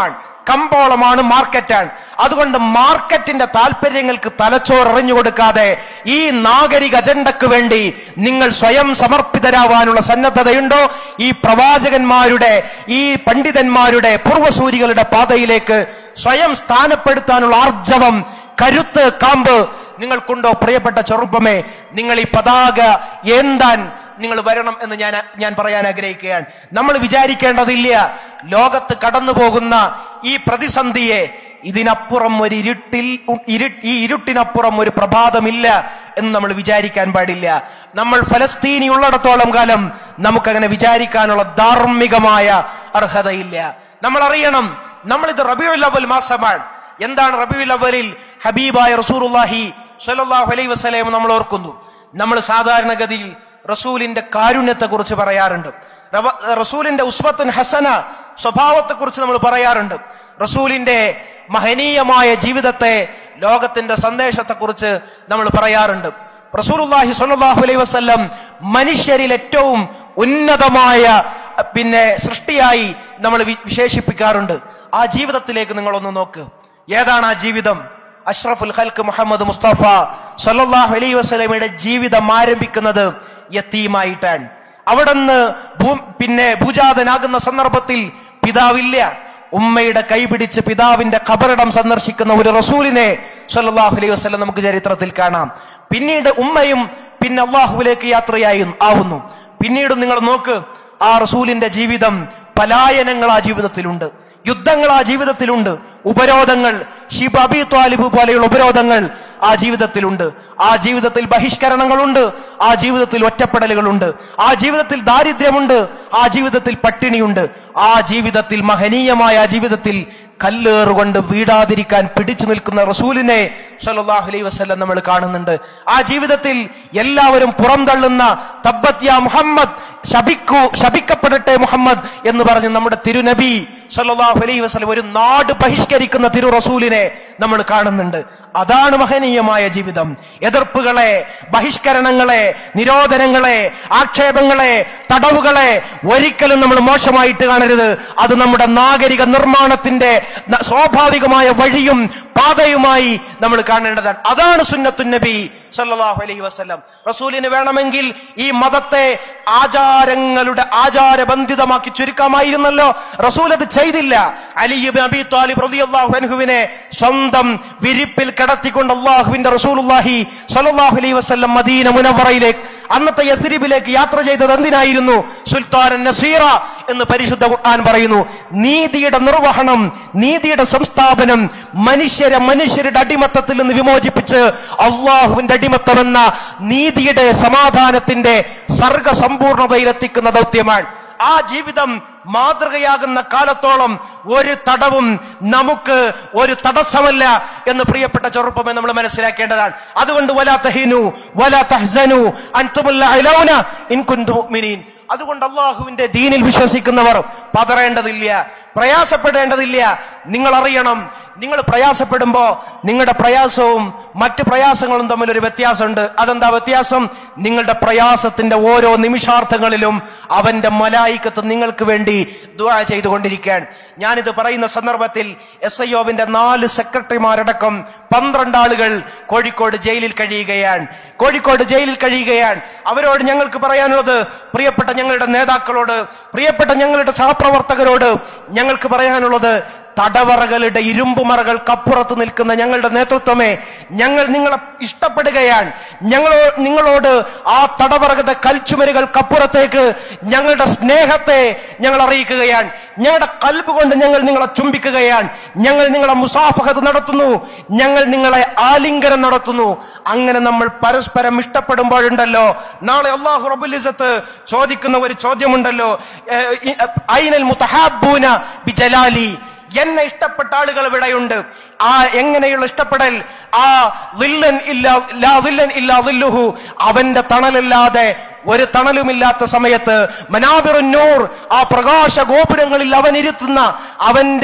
A: കമ്പോളമാണ് മാർക്കറ്റാണ് അതുകൊണ്ട് മാർക്കറ്റിന്റെ താല്പര്യങ്ങൾക്ക് തലച്ചോറെറിഞ്ഞു കൊടുക്കാതെ ഈ നാഗരിക അജണ്ടക്ക് വേണ്ടി നിങ്ങൾ സ്വയം സമർപ്പിതരാവാനുള്ള സന്നദ്ധതയുണ്ടോ ഈ പ്രവാചകന്മാരുടെ ഈ പണ്ഡിതന്മാരുടെ പൂർവസൂരികളുടെ പാതയിലേക്ക് സ്വയം സ്ഥാനപ്പെടുത്താനുള്ള ആർജവം കരുത്ത് കാമ്പ് നിങ്ങൾക്കുണ്ടോ പ്രിയപ്പെട്ട ചെറുപ്പമേ നിങ്ങൾ ഈ പതാക ഏന്താൻ നിങ്ങൾ വരണം എന്ന് ഞാൻ ഞാൻ പറയാൻ ആഗ്രഹിക്കുകയാണ് നമ്മൾ വിചാരിക്കേണ്ടതില്ല ലോകത്ത് കടന്നു പോകുന്ന ഈ പ്രതിസന്ധിയെ ഇതിനപ്പുറം ഒരു ഇരുട്ടിൽ ഇരു- ഈ ഇരുട്ടിനപ്പുറം ഒരു പ്രഭാതമില്ല എന്ന് നമ്മൾ വിചാരിക്കാൻ പാടില്ല നമ്മൾ ഫലസ്തീനി ഉള്ളിടത്തോളം കാലം നമുക്കങ്ങനെ വിചാരിക്കാനുള്ള ധാർമ്മികമായ അർഹതയില്ല നമ്മൾ അറിയണം നമ്മളിത് റബിയുൽ അവൽ മാസമാണ് എന്താണ് റബിയുൽ അവലിൽ ഹബീബായ റസൂറുല്ലാഹി സ്വല്ലല്ലാഹു അലൈഹി വസല്ലം നമ്മൾ ഓർക്കുന്നു നമ്മൾ സാധാരണഗതിയിൽ റസൂലിന്റെ കാരുണ്യത്തെ കുറിച്ച് പറയാറുണ്ട് റവ- റസൂലിന്റെ ഉസ്വത്തുൻ ഹസന സ്വഭാവത്തെ കുറിച്ച് നമ്മൾ പറയാറുണ്ട് റസൂലിന്റെ മഹനീയമായ ജീവിതത്തെ ലോകത്തിന്റെ സന്ദേശത്തെ കുറിച്ച് നമ്മൾ പറയാറുണ്ട് റസൂലുള്ളാഹി സ്വല്ലല്ലാഹു അലൈഹി വസല്ലം മനുഷ്യരിൽ ഏറ്റവും ഉന്നതമായ അഹ്, പിന്നെ സൃഷ്ടിയായി നമ്മൾ വി- വിശേഷിപ്പിക്കാറുണ്ട് ആ ജീവിതത്തിലേക്ക് നിങ്ങളൊന്ന് നോക്ക് ഏതാണ് ആ ജീവിതം അഷ്റഫുൽ ഖൽക്ക് മുഹമ്മദ് മുസ്തഫ സല്ലല്ലാഹു അലൈഹി വസല്ലമയുടെ ജീവിതം ആരംഭിക്കുന്നത് യത്തീമായിട്ടാണ് അവിടുന്ന് ഭൂ പിന്നെ ഭൂജാതനാകുന്ന സന്ദർഭത്തിൽ പിതാവില്ല ഉമ്മയുടെ കൈപിടിച്ച് പിതാവിന്റെ ഖബറിടം സന്ദർശിക്കുന്ന ഒരു റസൂലിനെ സല്ലല്ലാഹു അലൈഹി വസല്ലം നമുക്ക് ചരിത്രത്തിൽ കാണാം പിന്നീട് ഉമ്മയും പിന്നെ അള്ളാഹുവിലേക്ക് യാത്രയായി ആവുന്നു പിന്നീട് നിങ്ങൾ നോക്ക് ആ റസൂലിന്റെ ജീവിതം പലായനങ്ങൾ ആ ജീവിതത്തിലുണ്ട് യുദ്ധങ്ങൾ ആ ജീവിതത്തിലുണ്ട് ഉപരോധങ്ങൾ ഷിബ് അബി ത്വാലിബ് പോലെയുള്ള ഉപരോധങ്ങൾ ആ ജീവിതത്തിലുണ്ട് ആ ജീവിതത്തിൽ ബഹിഷ്കരണങ്ങളുണ്ട് ആ ജീവിതത്തിൽ ഒറ്റപ്പെടലുകളുണ്ട് ആ ജീവിതത്തിൽ ദാരിദ്ര്യമുണ്ട് ആ ജീവിതത്തിൽ പട്ടിണിയുണ്ട് ആ ജീവിതത്തിൽ മഹനീയമായ ആ ജീവിതത്തിൽ കല്ലേറുകൊണ്ട് വീടാതിരിക്കാൻ പിടിച്ചു നിൽക്കുന്ന റസൂലിനെ സല്ലല്ലാഹു അലൈഹി വസല്ലം നമ്മൾ കാണുന്നുണ്ട് ആ ജീവിതത്തിൽ എല്ലാവരും പുറംതള്ളുന്ന തബ്ബത്യ മുഹമ്മദ് ശപിക്കൂ ശപിക്കപ്പെടട്ടെ മുഹമ്മദ് എന്ന് പറഞ്ഞ് നമ്മുടെ തിരുനബി സല്ലല്ലാഹു അലൈഹി വസല്ലം ഒരു നാട് ബഹിഷ്കരിക്കുന്ന തിരു റസൂലിനെ നമ്മൾ കാണുന്നുണ്ട് അതാണ് മഹനീയമായ ജീവിതം എതിർപ്പുകളെ ബഹിഷ്കരണങ്ങളെ നിരോധനങ്ങളെ ആക്ഷേപങ്ങളെ തടവുകളെ ഒരിക്കലും നമ്മൾ മോശമായിട്ട് കാണരുത് അത് നമ്മുടെ നാഗരിക നിർമ്മാണത്തിന്റെ ന- സ്വാഭാവികമായ വഴിയും പാതയുമായി നമ്മൾ കാണേണ്ടതാണ് അതാണ് സുന്നത്തുൻ നബി സല്ലല്ലാഹു അലൈഹി വസല്ലം റസൂലിന് വേണമെങ്കിൽ ഈ മതത്തെ ആചാരങ്ങളുടെ ആചാരബന്ധിതമാക്കി ചുരുക്കാമായിരുന്നല്ലോ റസൂൽ അത് ചെയ്തില്ല അലിബ് അബി താലിബ് റളിയല്ലാഹു അൻഹുവിനെ സ്വന്തം വിരിപ്പിൽ കിടത്തിക്കൊണ്ട് അള്ളാഹുവിന്റെ റസൂലുള്ളാഹി സ്വല്ലല്ലാഹു അലൈഹി വസല്ലം മദീന മുനവറയിലേക്ക് അന്നത്തെ യസ്രിബിലേക്ക് യാത്ര ചെയ്തത് എന്തിനായിരുന്നു സുൽത്താൻ നസീറ എന്ന് പരിശുദ്ധ ഖുർആൻ പറയുന്നു നീതിയുടെ നിർവഹണം നീതിയുടെ സംസ്ഥാപനം മനുഷ്യരെ മനുഷ്യരുടെ അടിമത്തത്തിൽ നിന്ന് വിമോചിപ്പിച്ച് അള്ളാഹുവിന്റെ അടിമത്തമെന്ന നീതിയുടെ സമാധാനത്തിന്റെ സർഗസമ്പൂർണതയിലെത്തിക്കുന്ന ദൗത്യമാണ് ആ ജീവിതം മാതൃകയാകുന്ന കാലത്തോളം ഒരു തടവും നമുക്ക് ഒരു തടസ്സമല്ല എന്ന് പ്രിയപ്പെട്ട ചെറുപ്പമേ നമ്മൾ മനസ്സിലാക്കേണ്ടതാണ് അതുകൊണ്ട് വലാ തഹീനു വലാ തഹ്സനു അൻതുമുൽ അലൗന ഇൻ കുൻതും മുഅ്മിനീൻ അതുകൊണ്ട് അള്ളാഹുവിന്റെ ദീനിൽ വിശ്വസിക്കുന്നവർ പതറേണ്ടതില്ല പ്രയാസപ്പെടേണ്ടതില്ല നിങ്ങൾ അറിയണം നിങ്ങൾ പ്രയാസപ്പെടുമ്പോ നിങ്ങളുടെ പ്രയാസവും മറ്റ് പ്രയാസങ്ങളും തമ്മിൽ ഒരു വ്യത്യാസമുണ്ട് അതെന്താ വ്യത്യാസം നിങ്ങളുടെ പ്രയാസത്തിന്റെ ഓരോ നിമിഷാർത്ഥങ്ങളിലും അവന്റെ മലായിക്കത്ത് നിങ്ങൾക്ക് വേണ്ടി ദുആ ചെയ്തുകൊണ്ടിരിക്കാൻ ഞാനിത് പറയുന്ന സന്ദർഭത്തിൽ എസ് ഐ ഒവിന്റെ നാല് സെക്രട്ടറിമാരടക്കം പന്ത്രണ്ട് ആളുകൾ കോഴിക്കോട് ജയിലിൽ കഴിയുകയാണ് കോഴിക്കോട് ജയിലിൽ കഴിയുകയാണ് അവരോട് ഞങ്ങൾക്ക് പറയാനുള്ളത് പ്രിയപ്പെട്ട ഞങ്ങളുടെ നേതാക്കളോട് പ്രിയപ്പെട്ട ഞങ്ങളുടെ സഹപ്രവർത്തകരോട് ഞങ്ങൾക്ക് പറയാനുള്ളത് തടവറകളുടെ ഇരുമ്പുമറകൾക്കപ്പുറത്ത് നിൽക്കുന്ന ഞങ്ങളുടെ നേതൃത്വമേ ഞങ്ങൾ നിങ്ങളെ ഇഷ്ടപ്പെടുകയാണ് ഞങ്ങളോ നിങ്ങളോട് ആ തടവറകളുടെ കൽച്ചുമരുകൾക്കപ്പുറത്തേക്ക് ഞങ്ങളുടെ സ്നേഹത്തെ ഞങ്ങൾ അറിയിക്കുകയാണ് ഞങ്ങളുടെ കൽബ് കൊണ്ട് ഞങ്ങൾ നിങ്ങളെ ചുംബിക്കുകയാണ് ഞങ്ങൾ നിങ്ങളെ മുസാഫഹത്ത് നടത്തുന്നു ഞങ്ങൾ നിങ്ങളെ ആലിംഗനം നടത്തുന്നു അങ്ങനെ നമ്മൾ പരസ്പരം ഇഷ്ടപ്പെടുമ്പോഴുണ്ടല്ലോ നാളെ അള്ളാഹു റബുലിസത്ത് ചോദിക്കുന്ന ഒരു ചോദ്യമുണ്ടല്ലോ ഏഹ്, ഇ- ഐനൽ മുത്തഹാബൂന ബിജലാലി എന്നെ ഇഷ്ടപ്പെട്ട ആളുകൾ ഇവിടെയുണ്ട് ആ എങ്ങനെയുള്ള ഇഷ്ടപ്പെടൽ ആ വില്ലൻ ഇല്ല ലാ വില്ലൻ ഇല്ലാ വില്ലുഹു അവന്റെ തണലല്ലാതെ ഒരു തണലുമില്ലാത്ത സമയത്ത് മനാബിറുന്നൂർ ആ പ്രകാശ ഗോപുരങ്ങളിൽ അവൻ ഇരുത്തുന്ന അവന്റെ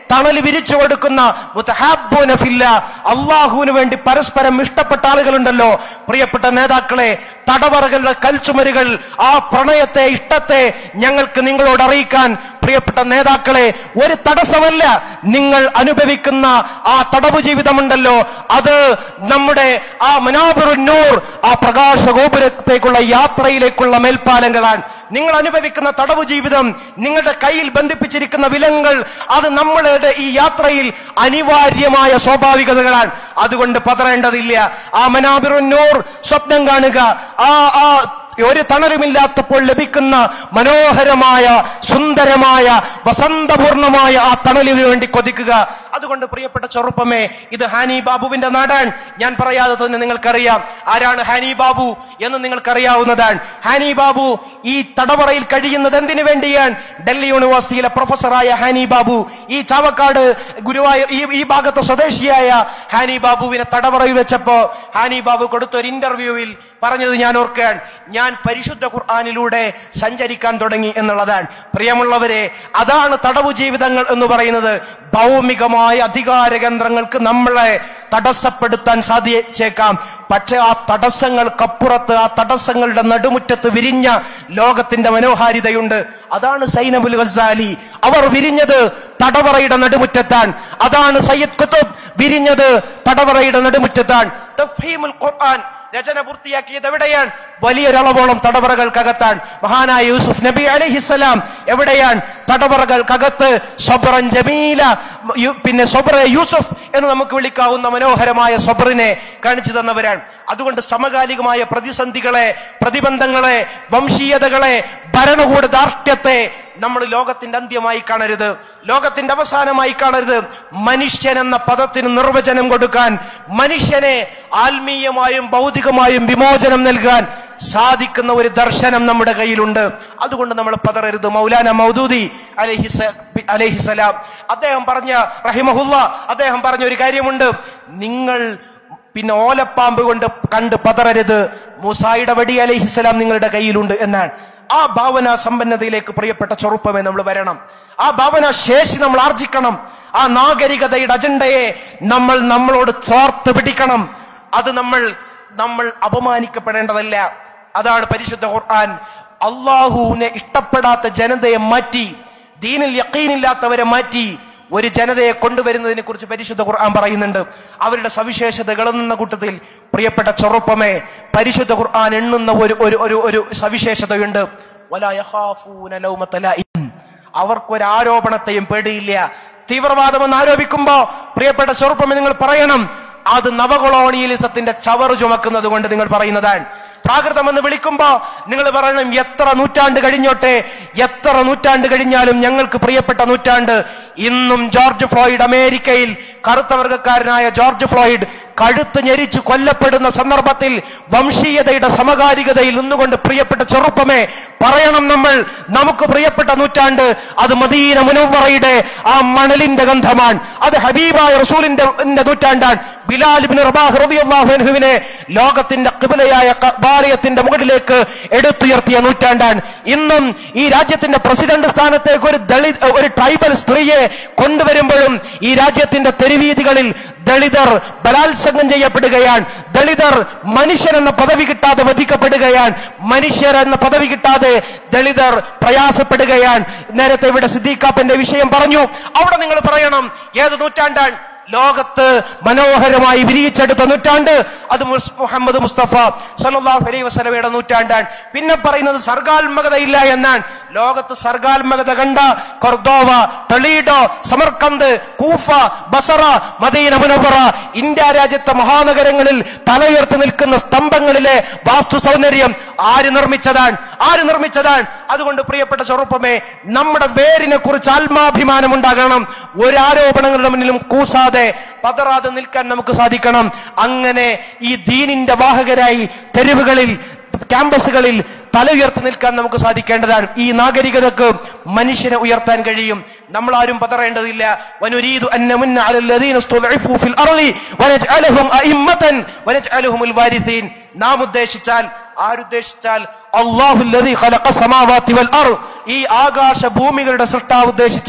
A: തണൽ വിരിച്ചു കൊടുക്കുന്ന മുതഹാബ്ബൂന ഫില്ല അള്ളാഹുവിന് വേണ്ടി പരസ്പരം ഇഷ്ടപ്പെട്ട ആളുകളുണ്ടല്ലോ പ്രിയപ്പെട്ട നേതാക്കളെ തടവറകളുടെ കൽച്ചുമരുകൾ ആ പ്രണയത്തെ ഇഷ്ടത്തെ ഞങ്ങൾക്ക് നിങ്ങളോട് അറിയിക്കാൻ പ്രിയപ്പെട്ട നേതാക്കളെ ഒരു തടസ്സമല്ല നിങ്ങൾ അനുഭവിക്കുന്ന ആ തടവ് ജീവിതമുണ്ടല്ലോ അത് നമ്മുടെ ആ മനാബുറുന്നൂർ ആ പ്രകാശ ഗോപുരത്തേക്കുള്ള യാത്രയിലേക്കുള്ള മേൽപ്പാലങ്ങളാണ് നിങ്ങൾ അനുഭവിക്കുന്ന തടവ് ജീവിതം നിങ്ങളുടെ കയ്യിൽ ബന്ധിപ്പിച്ചിരിക്കുന്ന വിലങ്ങൾ അത് നമ്മളുടെ ഈ യാത്രയിൽ അനിവാര്യമായ സ്വാഭാവികതകളാണ് അതുകൊണ്ട് പതറേണ്ടതില്ല ആ മനാബിറുന്നൂർ സ്വപ്നം കാണുക ആ ആ ഒരു തണലുമില്ലാത്തപ്പോൾ ലഭിക്കുന്ന മനോഹരമായ സുന്ദരമായ വസന്തപൂർണമായ ആ തണലിന് വേണ്ടി കൊതിക്കുക അതുകൊണ്ട് പ്രിയപ്പെട്ട ചെറുപ്പമേ ഇത് ഹാനി ബാബുവിന്റെ നാടാണ് ഞാൻ പറയാതെ തന്നെ നിങ്ങൾക്കറിയാം ആരാണ് ഹാനി ബാബു എന്ന് നിങ്ങൾക്കറിയാവുന്നതാണ് ഹാനി ബാബു ഈ തടവറയിൽ കഴിയുന്നത് എന്തിനു വേണ്ടിയാണ് ഡൽഹി യൂണിവേഴ്സിറ്റിയിലെ പ്രൊഫസറായ ഹാനി ബാബു ഈ ചാവക്കാട് ഗുരുവായ ഈ ഈ ഭാഗത്തെ സ്വദേശിയായ ഹാനി ബാബുവിനെ തടവറയിൽ വെച്ചപ്പോ ഹാനി ബാബു കൊടുത്ത ഒരു ഇന്റർവ്യൂവിൽ പറഞ്ഞത് ഞാൻ ഓർക്കുകയാണ് ഞാൻ പരിശുദ്ധ ഖുർആാനിലൂടെ സഞ്ചരിക്കാൻ തുടങ്ങി എന്നുള്ളതാണ് പ്രിയമുള്ളവരെ അതാണ് തടവു ജീവിതങ്ങൾ എന്ന് പറയുന്നത് ഭൗമികമായ അധികാര കേന്ദ്രങ്ങൾക്ക് നമ്മളെ തടസ്സപ്പെടുത്താൻ സാധിച്ചേക്കാം പക്ഷെ ആ തടസ്സങ്ങൾക്കപ്പുറത്ത് ആ തടസ്സങ്ങളുടെ നടുമുറ്റത്ത് വിരിഞ്ഞ ലോകത്തിന്റെ മനോഹാരിതയുണ്ട് അതാണ് സൈനബുൽ ഗസാലി അവർ വിരിഞ്ഞത് തടവറയുടെ നടുമുറ്റത്താണ് അതാണ് സയ്യദ് കുത്തുബ് വിരിഞ്ഞത് തടവറയുടെ നടുമുറ്റത്താണ് തഫ്ഹീമുൽ ഖുർആൻ രചന പൂർത്തിയാക്കിയത് എവിടെയാണ് വലിയൊരളവോളം തടവറകൾക്കകത്താണ് മഹാനായ യൂസുഫ് നബി അലഹിസലാം എവിടെയാണ് തടവറകൾക്കകത്ത് സൊബറൻ ജമീല യു- പിന്നെ സൊബറ യൂസുഫ് എന്ന് നമുക്ക് വിളിക്കാവുന്ന മനോഹരമായ സൊബറിനെ കാണിച്ചു തന്നവരാണ് അതുകൊണ്ട് സമകാലികമായ പ്രതിസന്ധികളെ പ്രതിബന്ധങ്ങളെ വംശീയതകളെ ഭരണകൂട ധാർഷ്ട്യത്തെ നമ്മൾ ലോകത്തിന്റെ അന്ത്യമായി കാണരുത് ലോകത്തിന്റെ അവസാനമായി കാണരുത് മനുഷ്യൻ എന്ന പദത്തിന് നിർവചനം കൊടുക്കാൻ മനുഷ്യനെ ആത്മീയമായും ഭൗതികമായും വിമോചനം നൽകാൻ സാധിക്കുന്ന ഒരു ദർശനം നമ്മുടെ കയ്യിലുണ്ട് അതുകൊണ്ട് നമ്മൾ പതറരുത് മൗലാന മൗദൂദി അലഹിസ അലഹിസലാം അദ്ദേഹം പറഞ്ഞ റഹിമഹുല്ല അദ്ദേഹം പറഞ്ഞ ഒരു കാര്യമുണ്ട് നിങ്ങൾ പിന്നെ ഓലപ്പാമ്പ് കൊണ്ട് കണ്ട് പതറരുത് മൂസായുടെ വടി അലഹിസലാം നിങ്ങളുടെ കയ്യിലുണ്ട് എന്നാണ് ആ ഭാവന സമ്പന്നതയിലേക്ക് പ്രിയപ്പെട്ട ചെറുപ്പമേ നമ്മൾ വരണം ആ ഭാവന ശേഷി നമ്മൾ ആർജിക്കണം ആ നാഗരികതയുടെ അജണ്ടയെ നമ്മൾ നമ്മളോട് ചേർത്ത് പിടിക്കണം അത് നമ്മൾ നമ്മൾ അപമാനിക്കപ്പെടേണ്ടതല്ല അതാണ് പരിശുദ്ധ ഖുർആൻ അള്ളാഹുവിനെ ഇഷ്ടപ്പെടാത്ത ജനതയെ മാറ്റി ദീനിൽ യക്കീനില്ലാത്തവരെ മാറ്റി ഒരു ജനതയെ കൊണ്ടുവരുന്നതിനെ കുറിച്ച് പരിശുദ്ധ ഖുർആൻ പറയുന്നുണ്ട് അവരുടെ സവിശേഷതകൾ എന്ന കൂട്ടത്തിൽ പ്രിയപ്പെട്ട ചെറുപ്പമേ പരിശുദ്ധ ഖുർആൻ എണ്ണുന്ന ഒരു ഒരു ഒരു ഒരു സവിശേഷതയുണ്ട് വലാ യഖാഫൂന ലൗമത ലായിം. അവർക്കൊരു ആരോപണത്തെയും പേടിയില്ല തീവ്രവാദമെന്ന് ആരോപിക്കുമ്പോ പ്രിയപ്പെട്ട ചെറുപ്പമേ നിങ്ങൾ പറയണം അത് നവകൊളോണിയലിസത്തിന്റെ ചവറ് ചുമക്കുന്നത് കൊണ്ട് നിങ്ങൾ പറയുന്നതാണ് പ്രാകൃതമെന്ന് വിളിക്കുമ്പോ നിങ്ങൾ പറയണം എത്ര നൂറ്റാണ്ട് കഴിഞ്ഞോട്ടെ എത്ര നൂറ്റാണ്ട് കഴിഞ്ഞാലും ഞങ്ങൾക്ക് പ്രിയപ്പെട്ട നൂറ്റാണ്ട് ഇന്നും ജോർജ് ഫ്ലോയിഡ് അമേരിക്കയിൽ കറുത്ത വർഗക്കാരനായ ജോർജ് ഫ്ലോയിഡ് കഴുത്ത് ഞെരിച്ച് കൊല്ലപ്പെടുന്ന സന്ദർഭത്തിൽ വംശീയതയുടെ സമകാലികതയിൽ നിന്നുകൊണ്ട് പ്രിയപ്പെട്ട ചെറുപ്പമേ പറയണം നമ്മൾ നമുക്ക് പ്രിയപ്പെട്ട നൂറ്റാണ്ട് അത് മദീന മുനവറയുടെ ആ മണലിന്റെ ഗന്ധമാണ് അത് ഹബീബായ റസൂലിന്റെ ന്റെ നൂറ്റാണ്ടാണ് ബിലാൽ ഇബ്നു റബാഹ് റളിയല്ലാഹു അൻഹുവിനെ ലോകത്തിന്റെ കിബിലയായ ബാലയത്തിന്റെ മുകളിലേക്ക് എടുത്തുയർത്തിയ നൂറ്റാണ്ടാണ് ഇന്നും ഈ രാജ്യത്തിന്റെ പ്രസിഡന്റ് സ്ഥാനത്തേക്ക് ഒരു ദളിത് ഒരു ട്രൈബൽ സ്ത്രീയെ കൊണ്ടുവരുമ്പോഴും ഈ രാജ്യത്തിന്റെ തെരുവീതികളിൽ ദളിതർ ബലാത്സംഗം ചെയ്യപ്പെടുകയാണ് ദളിതർ മനുഷ്യൻ എന്ന പദവി കിട്ടാതെ വധിക്കപ്പെടുകയാണ് മനുഷ്യർ എന്ന പദവി കിട്ടാതെ ദളിതർ പ്രയാസപ്പെടുകയാണ് നേരത്തെ ഇവിടെ സിദ്ദീഖാപ്പന്റെ വിഷയം പറഞ്ഞു അവിടെ നിങ്ങൾ പറയണം ഏത് നൂറ്റാണ്ടാണ് ലോകത്ത് മനോഹരമായി വിരിയിച്ചെടുത്ത നൂറ്റാണ്ട് അത് മുസ് മുഹമ്മദ് മുസ്തഫ സല്ലല്ലാഹു അലൈഹി വസല്ലമയുടെ നൂറ്റാണ്ടാണ് പിന്നെ പറയുന്നത് സർഗാത്മകതയില്ല എന്നാണ് ലോകത്ത് സർഗാത്മകത കണ്ട Cordova Toledo Samarkand Kufa Basra Medina Munawwara India രാജ്യത്തെ മഹാനഗരങ്ങളിൽ തലയുയർത്തി നിൽക്കുന്ന സ്തംഭങ്ങളിലെ വാസ്തു സൗന്ദര്യം ആര് നിർമ്മിച്ചതാണ് ആര് നിർമ്മിച്ചതാണ് അതുകൊണ്ട് പ്രിയപ്പെട്ട ചെറുപ്പമേ നമ്മുടെ വേരിനെ കുറിച്ച് ആത്മാഭിമാനം ഉണ്ടാകണം ഒരു ആരോപണങ്ങളുടെ മുന്നിലും കൂസാതെ പതറാതെ നിൽക്കാൻ നമുക്ക് സാധിക്കണം അങ്ങനെ ഈ ദീനിന്റെ വാഹകരായി തെരുവുകളിൽ ക്യാമ്പസുകളിൽ തല ഉയർത്തി നിൽക്കാൻ നമുക്ക് സാധിക്കേണ്ടതാണ് ഈ നാഗരികതക്ക് മനുഷ്യനെ ഉയർത്താൻ കഴിയും നമ്മൾ ആരും പതറേണ്ടതില്ല വനുരീദു അൻ നമുന്ന അലൽ ലദീന ഇസ്തുദ്ഇഫു ഫിൽ അർളി വനജ്അലഹും അഇമ്മതൻ വനജ്അലഹുൽ വാരിസീൻ നാം ഉദ്ദേശിച്ചാൽ ആരുദ്ദേശിച്ചാൽ അള്ളാഹു ഖലഖ സമാവാതി വൽ അർള് ഈ ആകാശ ഭൂമികളുടെ സൃഷ്ടാവ് ഉദ്ദേശിച്ചാൽ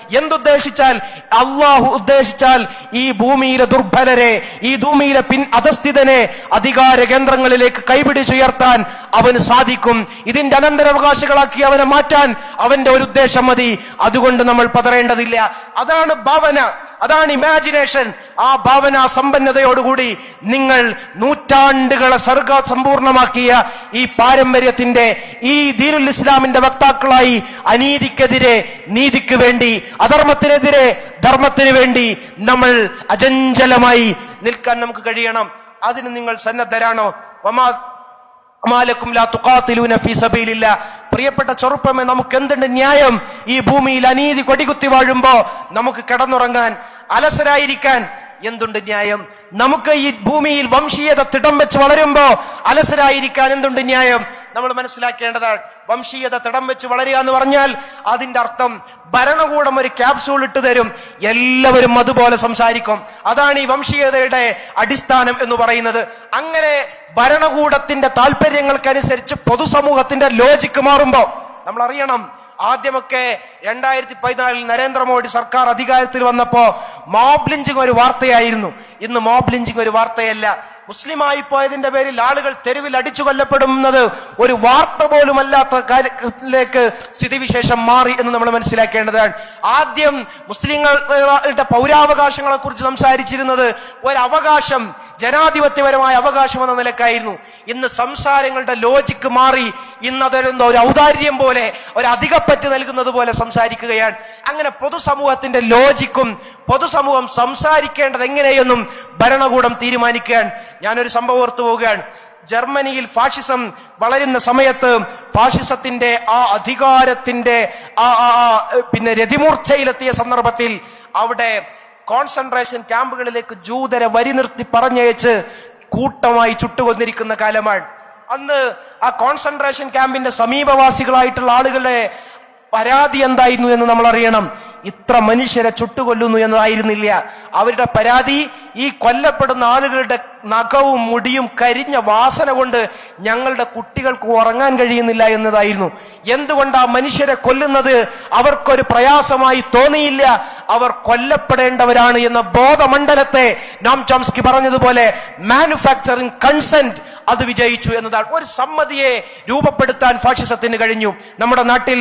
A: എന്തുദ്ദേശിച്ചാൽ അള്ളാഹു ഉദ്ദേശിച്ചാൽ ഈ ഭൂമിയിലെ ദുർബലരെ ഈ ഭൂമിയിലെ പിൻ അധസ്ഥിതനെ അധികാര കേന്ദ്രങ്ങളിലേക്ക് കൈപിടിച്ചുയർത്താൻ അവന് സാധിക്കും ഇതിന്റെ അനന്തരാവകാശികളാക്കി അവനെ മാറ്റാൻ അവന്റെ ഒരു ഉദ്ദേശം മതി അതുകൊണ്ട് നമ്മൾ പതറേണ്ടതില്ല അതാണ് ഭാവന അതാണ് ഇമാജിനേഷൻ ആ ഭാവന സമ്പന്നതയോടുകൂടി നിങ്ങൾ നൂറ്റാണ്ടുകളെ സർഗ സമ്പൂർണമാക്കിയ ഈ പാരമ്പര്യത്തിന്റെ ഈ ദീനുൽ ഇസ്ലാമിന്റെ വക്താക്കളായി അനീതിക്കെതിരെ നീതിക്ക് വേണ്ടി അധർമ്മത്തിനെതിരെ ധർമ്മത്തിന് വേണ്ടി നമ്മൾ അചഞ്ചലമായി നിൽക്കാൻ നമുക്ക് കഴിയണം അതിന് നിങ്ങൾ സന്നദ്ധരാണോ വമാ മാലക്കും ലാ തുഖാത്തിലൂന ഫീ സബീലില്ല പ്രിയപ്പെട്ട ചെറുപ്പമേ നമുക്ക് എന്തുണ്ട് ന്യായം ഈ ഭൂമിയിൽ അനീതി കൊടികുത്തി വാഴുമ്പോ നമുക്ക് കിടന്നുറങ്ങാൻ അലസരായിരിക്കാൻ എന്തുണ്ട് ന്യായം നമുക്ക് ഈ ഭൂമിയിൽ വംശീയത തിടം വെച്ച് വളരുമ്പോ അലസരായിരിക്കാൻ എന്തുണ്ട് ന്യായം നമ്മൾ മനസ്സിലാക്കേണ്ടതാണ് വംശീയത തിടം വെച്ച് വളരുക എന്ന് പറഞ്ഞാൽ അതിന്റെ അർത്ഥം ഭരണകൂടം ഒരു ക്യാപ്സൂൾ ഇട്ട് തരും എല്ലാവരും അതുപോലെ സംസാരിക്കും അതാണ് ഈ വംശീയതയുടെ അടിസ്ഥാനം എന്ന് പറയുന്നത് അങ്ങനെ ഭരണകൂടത്തിന്റെ താല്പര്യങ്ങൾക്കനുസരിച്ച് പൊതുസമൂഹത്തിന്റെ ലോജിക്ക് മാറുമ്പോ നമ്മൾ അറിയണം ആദ്യമൊക്കെ രണ്ടായിരത്തി പതിനാലിൽ നരേന്ദ്രമോദി സർക്കാർ അധികാരത്തിൽ വന്നപ്പോ മോബ് ലിഞ്ചിങ് ഒരു വാർത്തയായിരുന്നു ഇന്ന് മോബ് ലിഞ്ചിങ് ഒരു വാർത്തയല്ല മുസ്ലിമായി പോയതിന്റെ പേരിൽ ആളുകൾ തെരുവിൽ അടിച്ചു കൊല്ലപ്പെടുന്നത് ഒരു വാർത്ത പോലുമല്ലാത്ത കാര്യത്തിലേക്ക് സ്ഥിതിവിശേഷം മാറി എന്ന് നമ്മൾ മനസ്സിലാക്കേണ്ടതാണ് ആദ്യം മുസ്ലിങ്ങളുടെ പൗരാവകാശങ്ങളെ കുറിച്ച് സംസാരിച്ചിരുന്നത് ഒരു അവകാശം ജനാധിപത്യപരമായ അവകാശം എന്ന നിലക്കായിരുന്നു ഇന്ന് സംസാരങ്ങളുടെ ലോജിക്ക് മാറി ഇന്ന് അതൊരെന്തോ ഒരു ഔദാര്യം പോലെ ഒരു അധികപ്പറ്റ് നൽകുന്നത് പോലെ സംസാരിക്കുകയാണ് അങ്ങനെ പൊതുസമൂഹത്തിന്റെ ലോജിക്കും പൊതുസമൂഹം സംസാരിക്കേണ്ടത് എങ്ങനെയെന്നും ഭരണകൂടം തീരുമാനിക്കുകയാണ് ഞാനൊരു സംഭവം ഓർത്തു പോവുകയാണ് ജർമ്മനിയിൽ ഫാഷിസം വളരുന്ന സമയത്ത് ഫാഷിസത്തിന്റെ ആ അധികാരത്തിന്റെ ആ ആ, ആ, പിന്നെ രതിമൂർച്ചയിലെത്തിയ സന്ദർഭത്തിൽ അവിടെ കോൺസെൻട്രേഷൻ ക്യാമ്പുകളിലേക്ക് ജൂതരെ വരി നിർത്തി പറഞ്ഞയച്ച് കൂട്ടമായി ചുട്ടുകൊന്നിരിക്കുന്ന കാലമാണ് അന്ന് ആ കോൺസെൻട്രേഷൻ ക്യാമ്പിന്റെ സമീപവാസികളായിട്ടുള്ള ആളുകളുടെ പരാതി എന്തായിരുന്നു എന്ന് നമ്മൾ അറിയണം ഇത്ര മനുഷ്യരെ ചുട്ടുകൊല്ലുന്നു എന്നതായിരുന്നില്ല അവരുടെ പരാതി ഈ കൊല്ലപ്പെടുന്ന ആളുകളുടെ നഖവും മുടിയും കരിഞ്ഞ വാസന കൊണ്ട് ഞങ്ങളുടെ കുട്ടികൾക്ക് ഉറങ്ങാൻ കഴിയുന്നില്ല എന്നതായിരുന്നു എന്തുകൊണ്ട് ആ മനുഷ്യരെ കൊല്ലുന്നത് അവർക്കൊരു പ്രയാസമായി തോന്നിയില്ല അവർ കൊല്ലപ്പെടേണ്ടവരാണ് എന്ന ബോധമണ്ഡലത്തെ നാം ചോംസ്കി പറഞ്ഞതുപോലെ മാനുഫാക്ചറിംഗ് കൺസെന്റ് അത് വിജയിച്ചു എന്നതാണ് ഒരു സമ്മതിയെ രൂപപ്പെടുത്താൻ ഫാഷിസത്തിന് കഴിഞ്ഞു നമ്മുടെ നാട്ടിൽ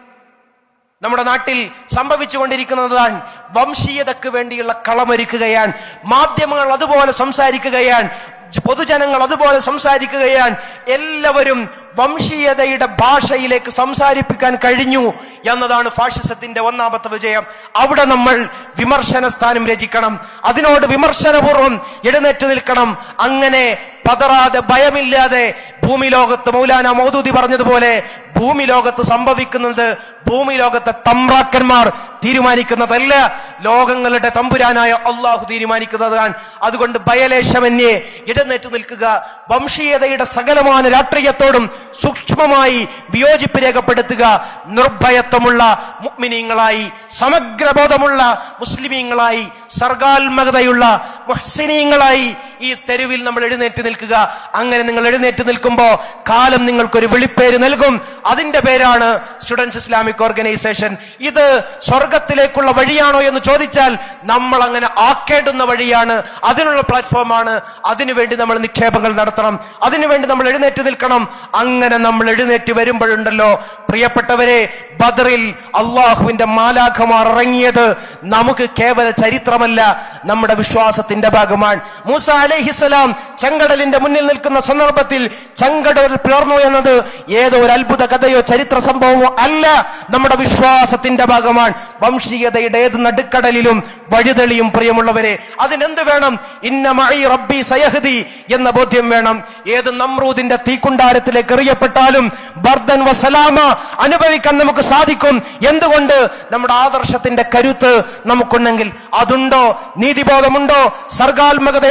A: നമ്മുടെ നാട്ടിൽ സംഭവിച്ചുകൊണ്ടിരിക്കുന്നതാണ് വംശീയതക്ക് വേണ്ടിയുള്ള കളമൊരുക്കുകയാണ് മാധ്യമങ്ങൾ അതുപോലെ സംസാരിക്കുകയാണ് ജ- പൊതുജനങ്ങൾ അതുപോലെ സംസാരിക്കുകയാണ് എല്ലാവരും വംശീയതയുടെ ഭാഷയിലേക്ക് സംസാരിപ്പിക്കാൻ കഴിഞ്ഞു എന്നതാണ് ഫാഷിസത്തിന്റെ ഒന്നാമത്തെ വിജയം അവിടെ നമ്മൾ വിമർശന സ്ഥാനം രചിക്കണം അതിനോട് വിമർശനപൂർവ്വം എഴുന്നേറ്റ് നിൽക്കണം അങ്ങനെ പതറാതെ ഭയമില്ലാതെ ഭൂമി ലോകത്ത് മൗലാന മൗദൂദി പറഞ്ഞതുപോലെ ഭൂമി ലോകത്ത് സംഭവിക്കുന്നത് ഭൂമി ലോകത്തെ തമ്പ്രാക്കന്മാർ തീരുമാനിക്കുന്നതല്ല ലോകങ്ങളുടെ തമ്പുരാനായ അള്ളാഹു തീരുമാനിക്കുന്നതാണ് അതുകൊണ്ട് ഭയലേശമന്യേ ഇടനേറ്റ് നിൽക്കുക വംശീയതയുടെ സകലമാന രാഷ്ട്രീയത്തോടും സൂക്ഷ്മമായി വിയോജിപ്പ് രേഖപ്പെടുത്തുക നിർഭയത്വമുള്ള മുഗ്മിനീങ്ങളായി സമഗ്രബോധമുള്ള മുസ്ലിമീങ്ങളായി സർഗാത്മകതയുള്ള മുഹ്സിനീങ്ങളായി ഈ തെരുവിൽ നമ്മൾ എഴുന്നേറ്റ് നിൽക്കുക അങ്ങനെ നിങ്ങൾ എഴുന്നേറ്റ് നിൽക്കുമ്പോ കാലം നിങ്ങൾക്കൊരു വിളിപ്പേര് നൽകും അതിന്റെ പേരാണ് സ്റ്റുഡൻസ് ഇസ്ലാമിക് ഓർഗനൈസേഷൻ ഇത് സ്വർഗത്തിലേക്കുള്ള വഴിയാണോ എന്ന് ചോദിച്ചാൽ നമ്മൾ അങ്ങനെ ആക്കേണ്ടുന്ന വഴിയാണ് അതിനുള്ള പ്ലാറ്റ്ഫോമാണ് അതിനുവേണ്ടി നമ്മൾ നിക്ഷേപങ്ങൾ നടത്തണം അതിനുവേണ്ടി നമ്മൾ എഴുന്നേറ്റ് നിൽക്കണം അങ്ങനെ നമ്മൾ എഴുന്നേറ്റ് വരുമ്പോഴുണ്ടല്ലോ പ്രിയപ്പെട്ടവരെ ബദറിൽ അള്ളാഹുവിന്റെ മാലാഖമാർ ഇറങ്ങിയത് നമുക്ക് കേവല ചരിത്രമല്ല നമ്മുടെ വിശ്വാസത്തിന്റെ ഭാഗമാണ് മൂസ അലൈഹിസലാം ചെങ്കടലിന്റെ മുന്നിൽ നിൽക്കുന്ന സന്ദർഭത്തിൽ ചെങ്കടൽ പിളർന്നു എന്നത് ഏതോ ഒരു അത്ഭുത കഥയോ ചരിത്ര സംഭവമോ അല്ല നമ്മുടെ വിശ്വാസത്തിന്റെ ഭാഗമാണ് വംശീയതയുടെ ഏത് നടുക്കടലിലും വഴിതെളിയും പ്രിയമുള്ളവരെ അതിനെന്ത് വേണം ഇന്ന മഴി റബ്ബി സയഹദി എന്ന ബോധ്യം വേണം ഏത് നമ്രൂദിന്റെ തീക്കുണ്ടാരത്തിലേക്ക് എറിയപ്പെട്ടാലും ബർദൻ വസലാമ അനുഭവിക്കാൻ നമുക്ക് സാധിക്കും എന്തുകൊണ്ട് നമ്മുടെ ആദർശത്തിന്റെ കരുത്ത് നമുക്കുണ്ടെങ്കിൽ അതുണ്ടോ നീതിബോധമുണ്ടോ സർഗാത്മകതയുടെ ശേഷി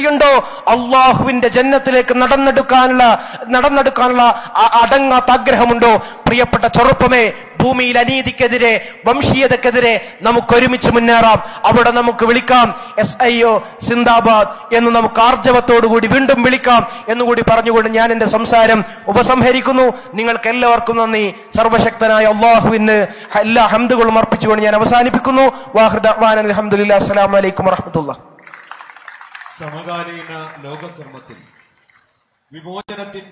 A: ശക്തിയുണ്ടോ അള്ളാഹുവിന്റെ ജന്നത്തിലേക്ക് നടന്നെടുക്കാനുള്ള നടന്നെടുക്കാനുള്ള ആ- അടങ്ങാത്ത ആഗ്രഹമുണ്ടോ പ്രിയപ്പെട്ട ചെറുപ്പമേ ഭൂമിയിൽ അനീതിക്കെതിരെ വംശീയതക്കെതിരെ നമുക്ക് ഒരുമിച്ച് മുന്നേറാം അവിടെ നമുക്ക് വിളിക്കാം എസ് ഐ ഒ സിന്ദാബാദ് എന്ന് നമുക്ക് ആർജവത്തോടുകൂടി വീണ്ടും വിളിക്കാം എന്നുകൂടി പറഞ്ഞുകൊണ്ട് ഞാൻ എന്റെ സംസാരം ഉപസംഹരിക്കുന്നു നിങ്ങൾക്ക് എല്ലാവർക്കും നന്ദി സർവശക്തനായ അള്ളാഹുവിന് എല്ലാ ഹംദുകളും അർപ്പിച്ചുകൊണ്ട് ഞാൻ അവസാനിപ്പിക്കുന്നു വാഹൃദ അലഹമുല്ലാ അസ്സലാം വലൈക്കും വറഹമത്തുള്ള
B: സമകാലീന ലോകകർമ്മത്തിൽ വിമോചനത്തിന്റെ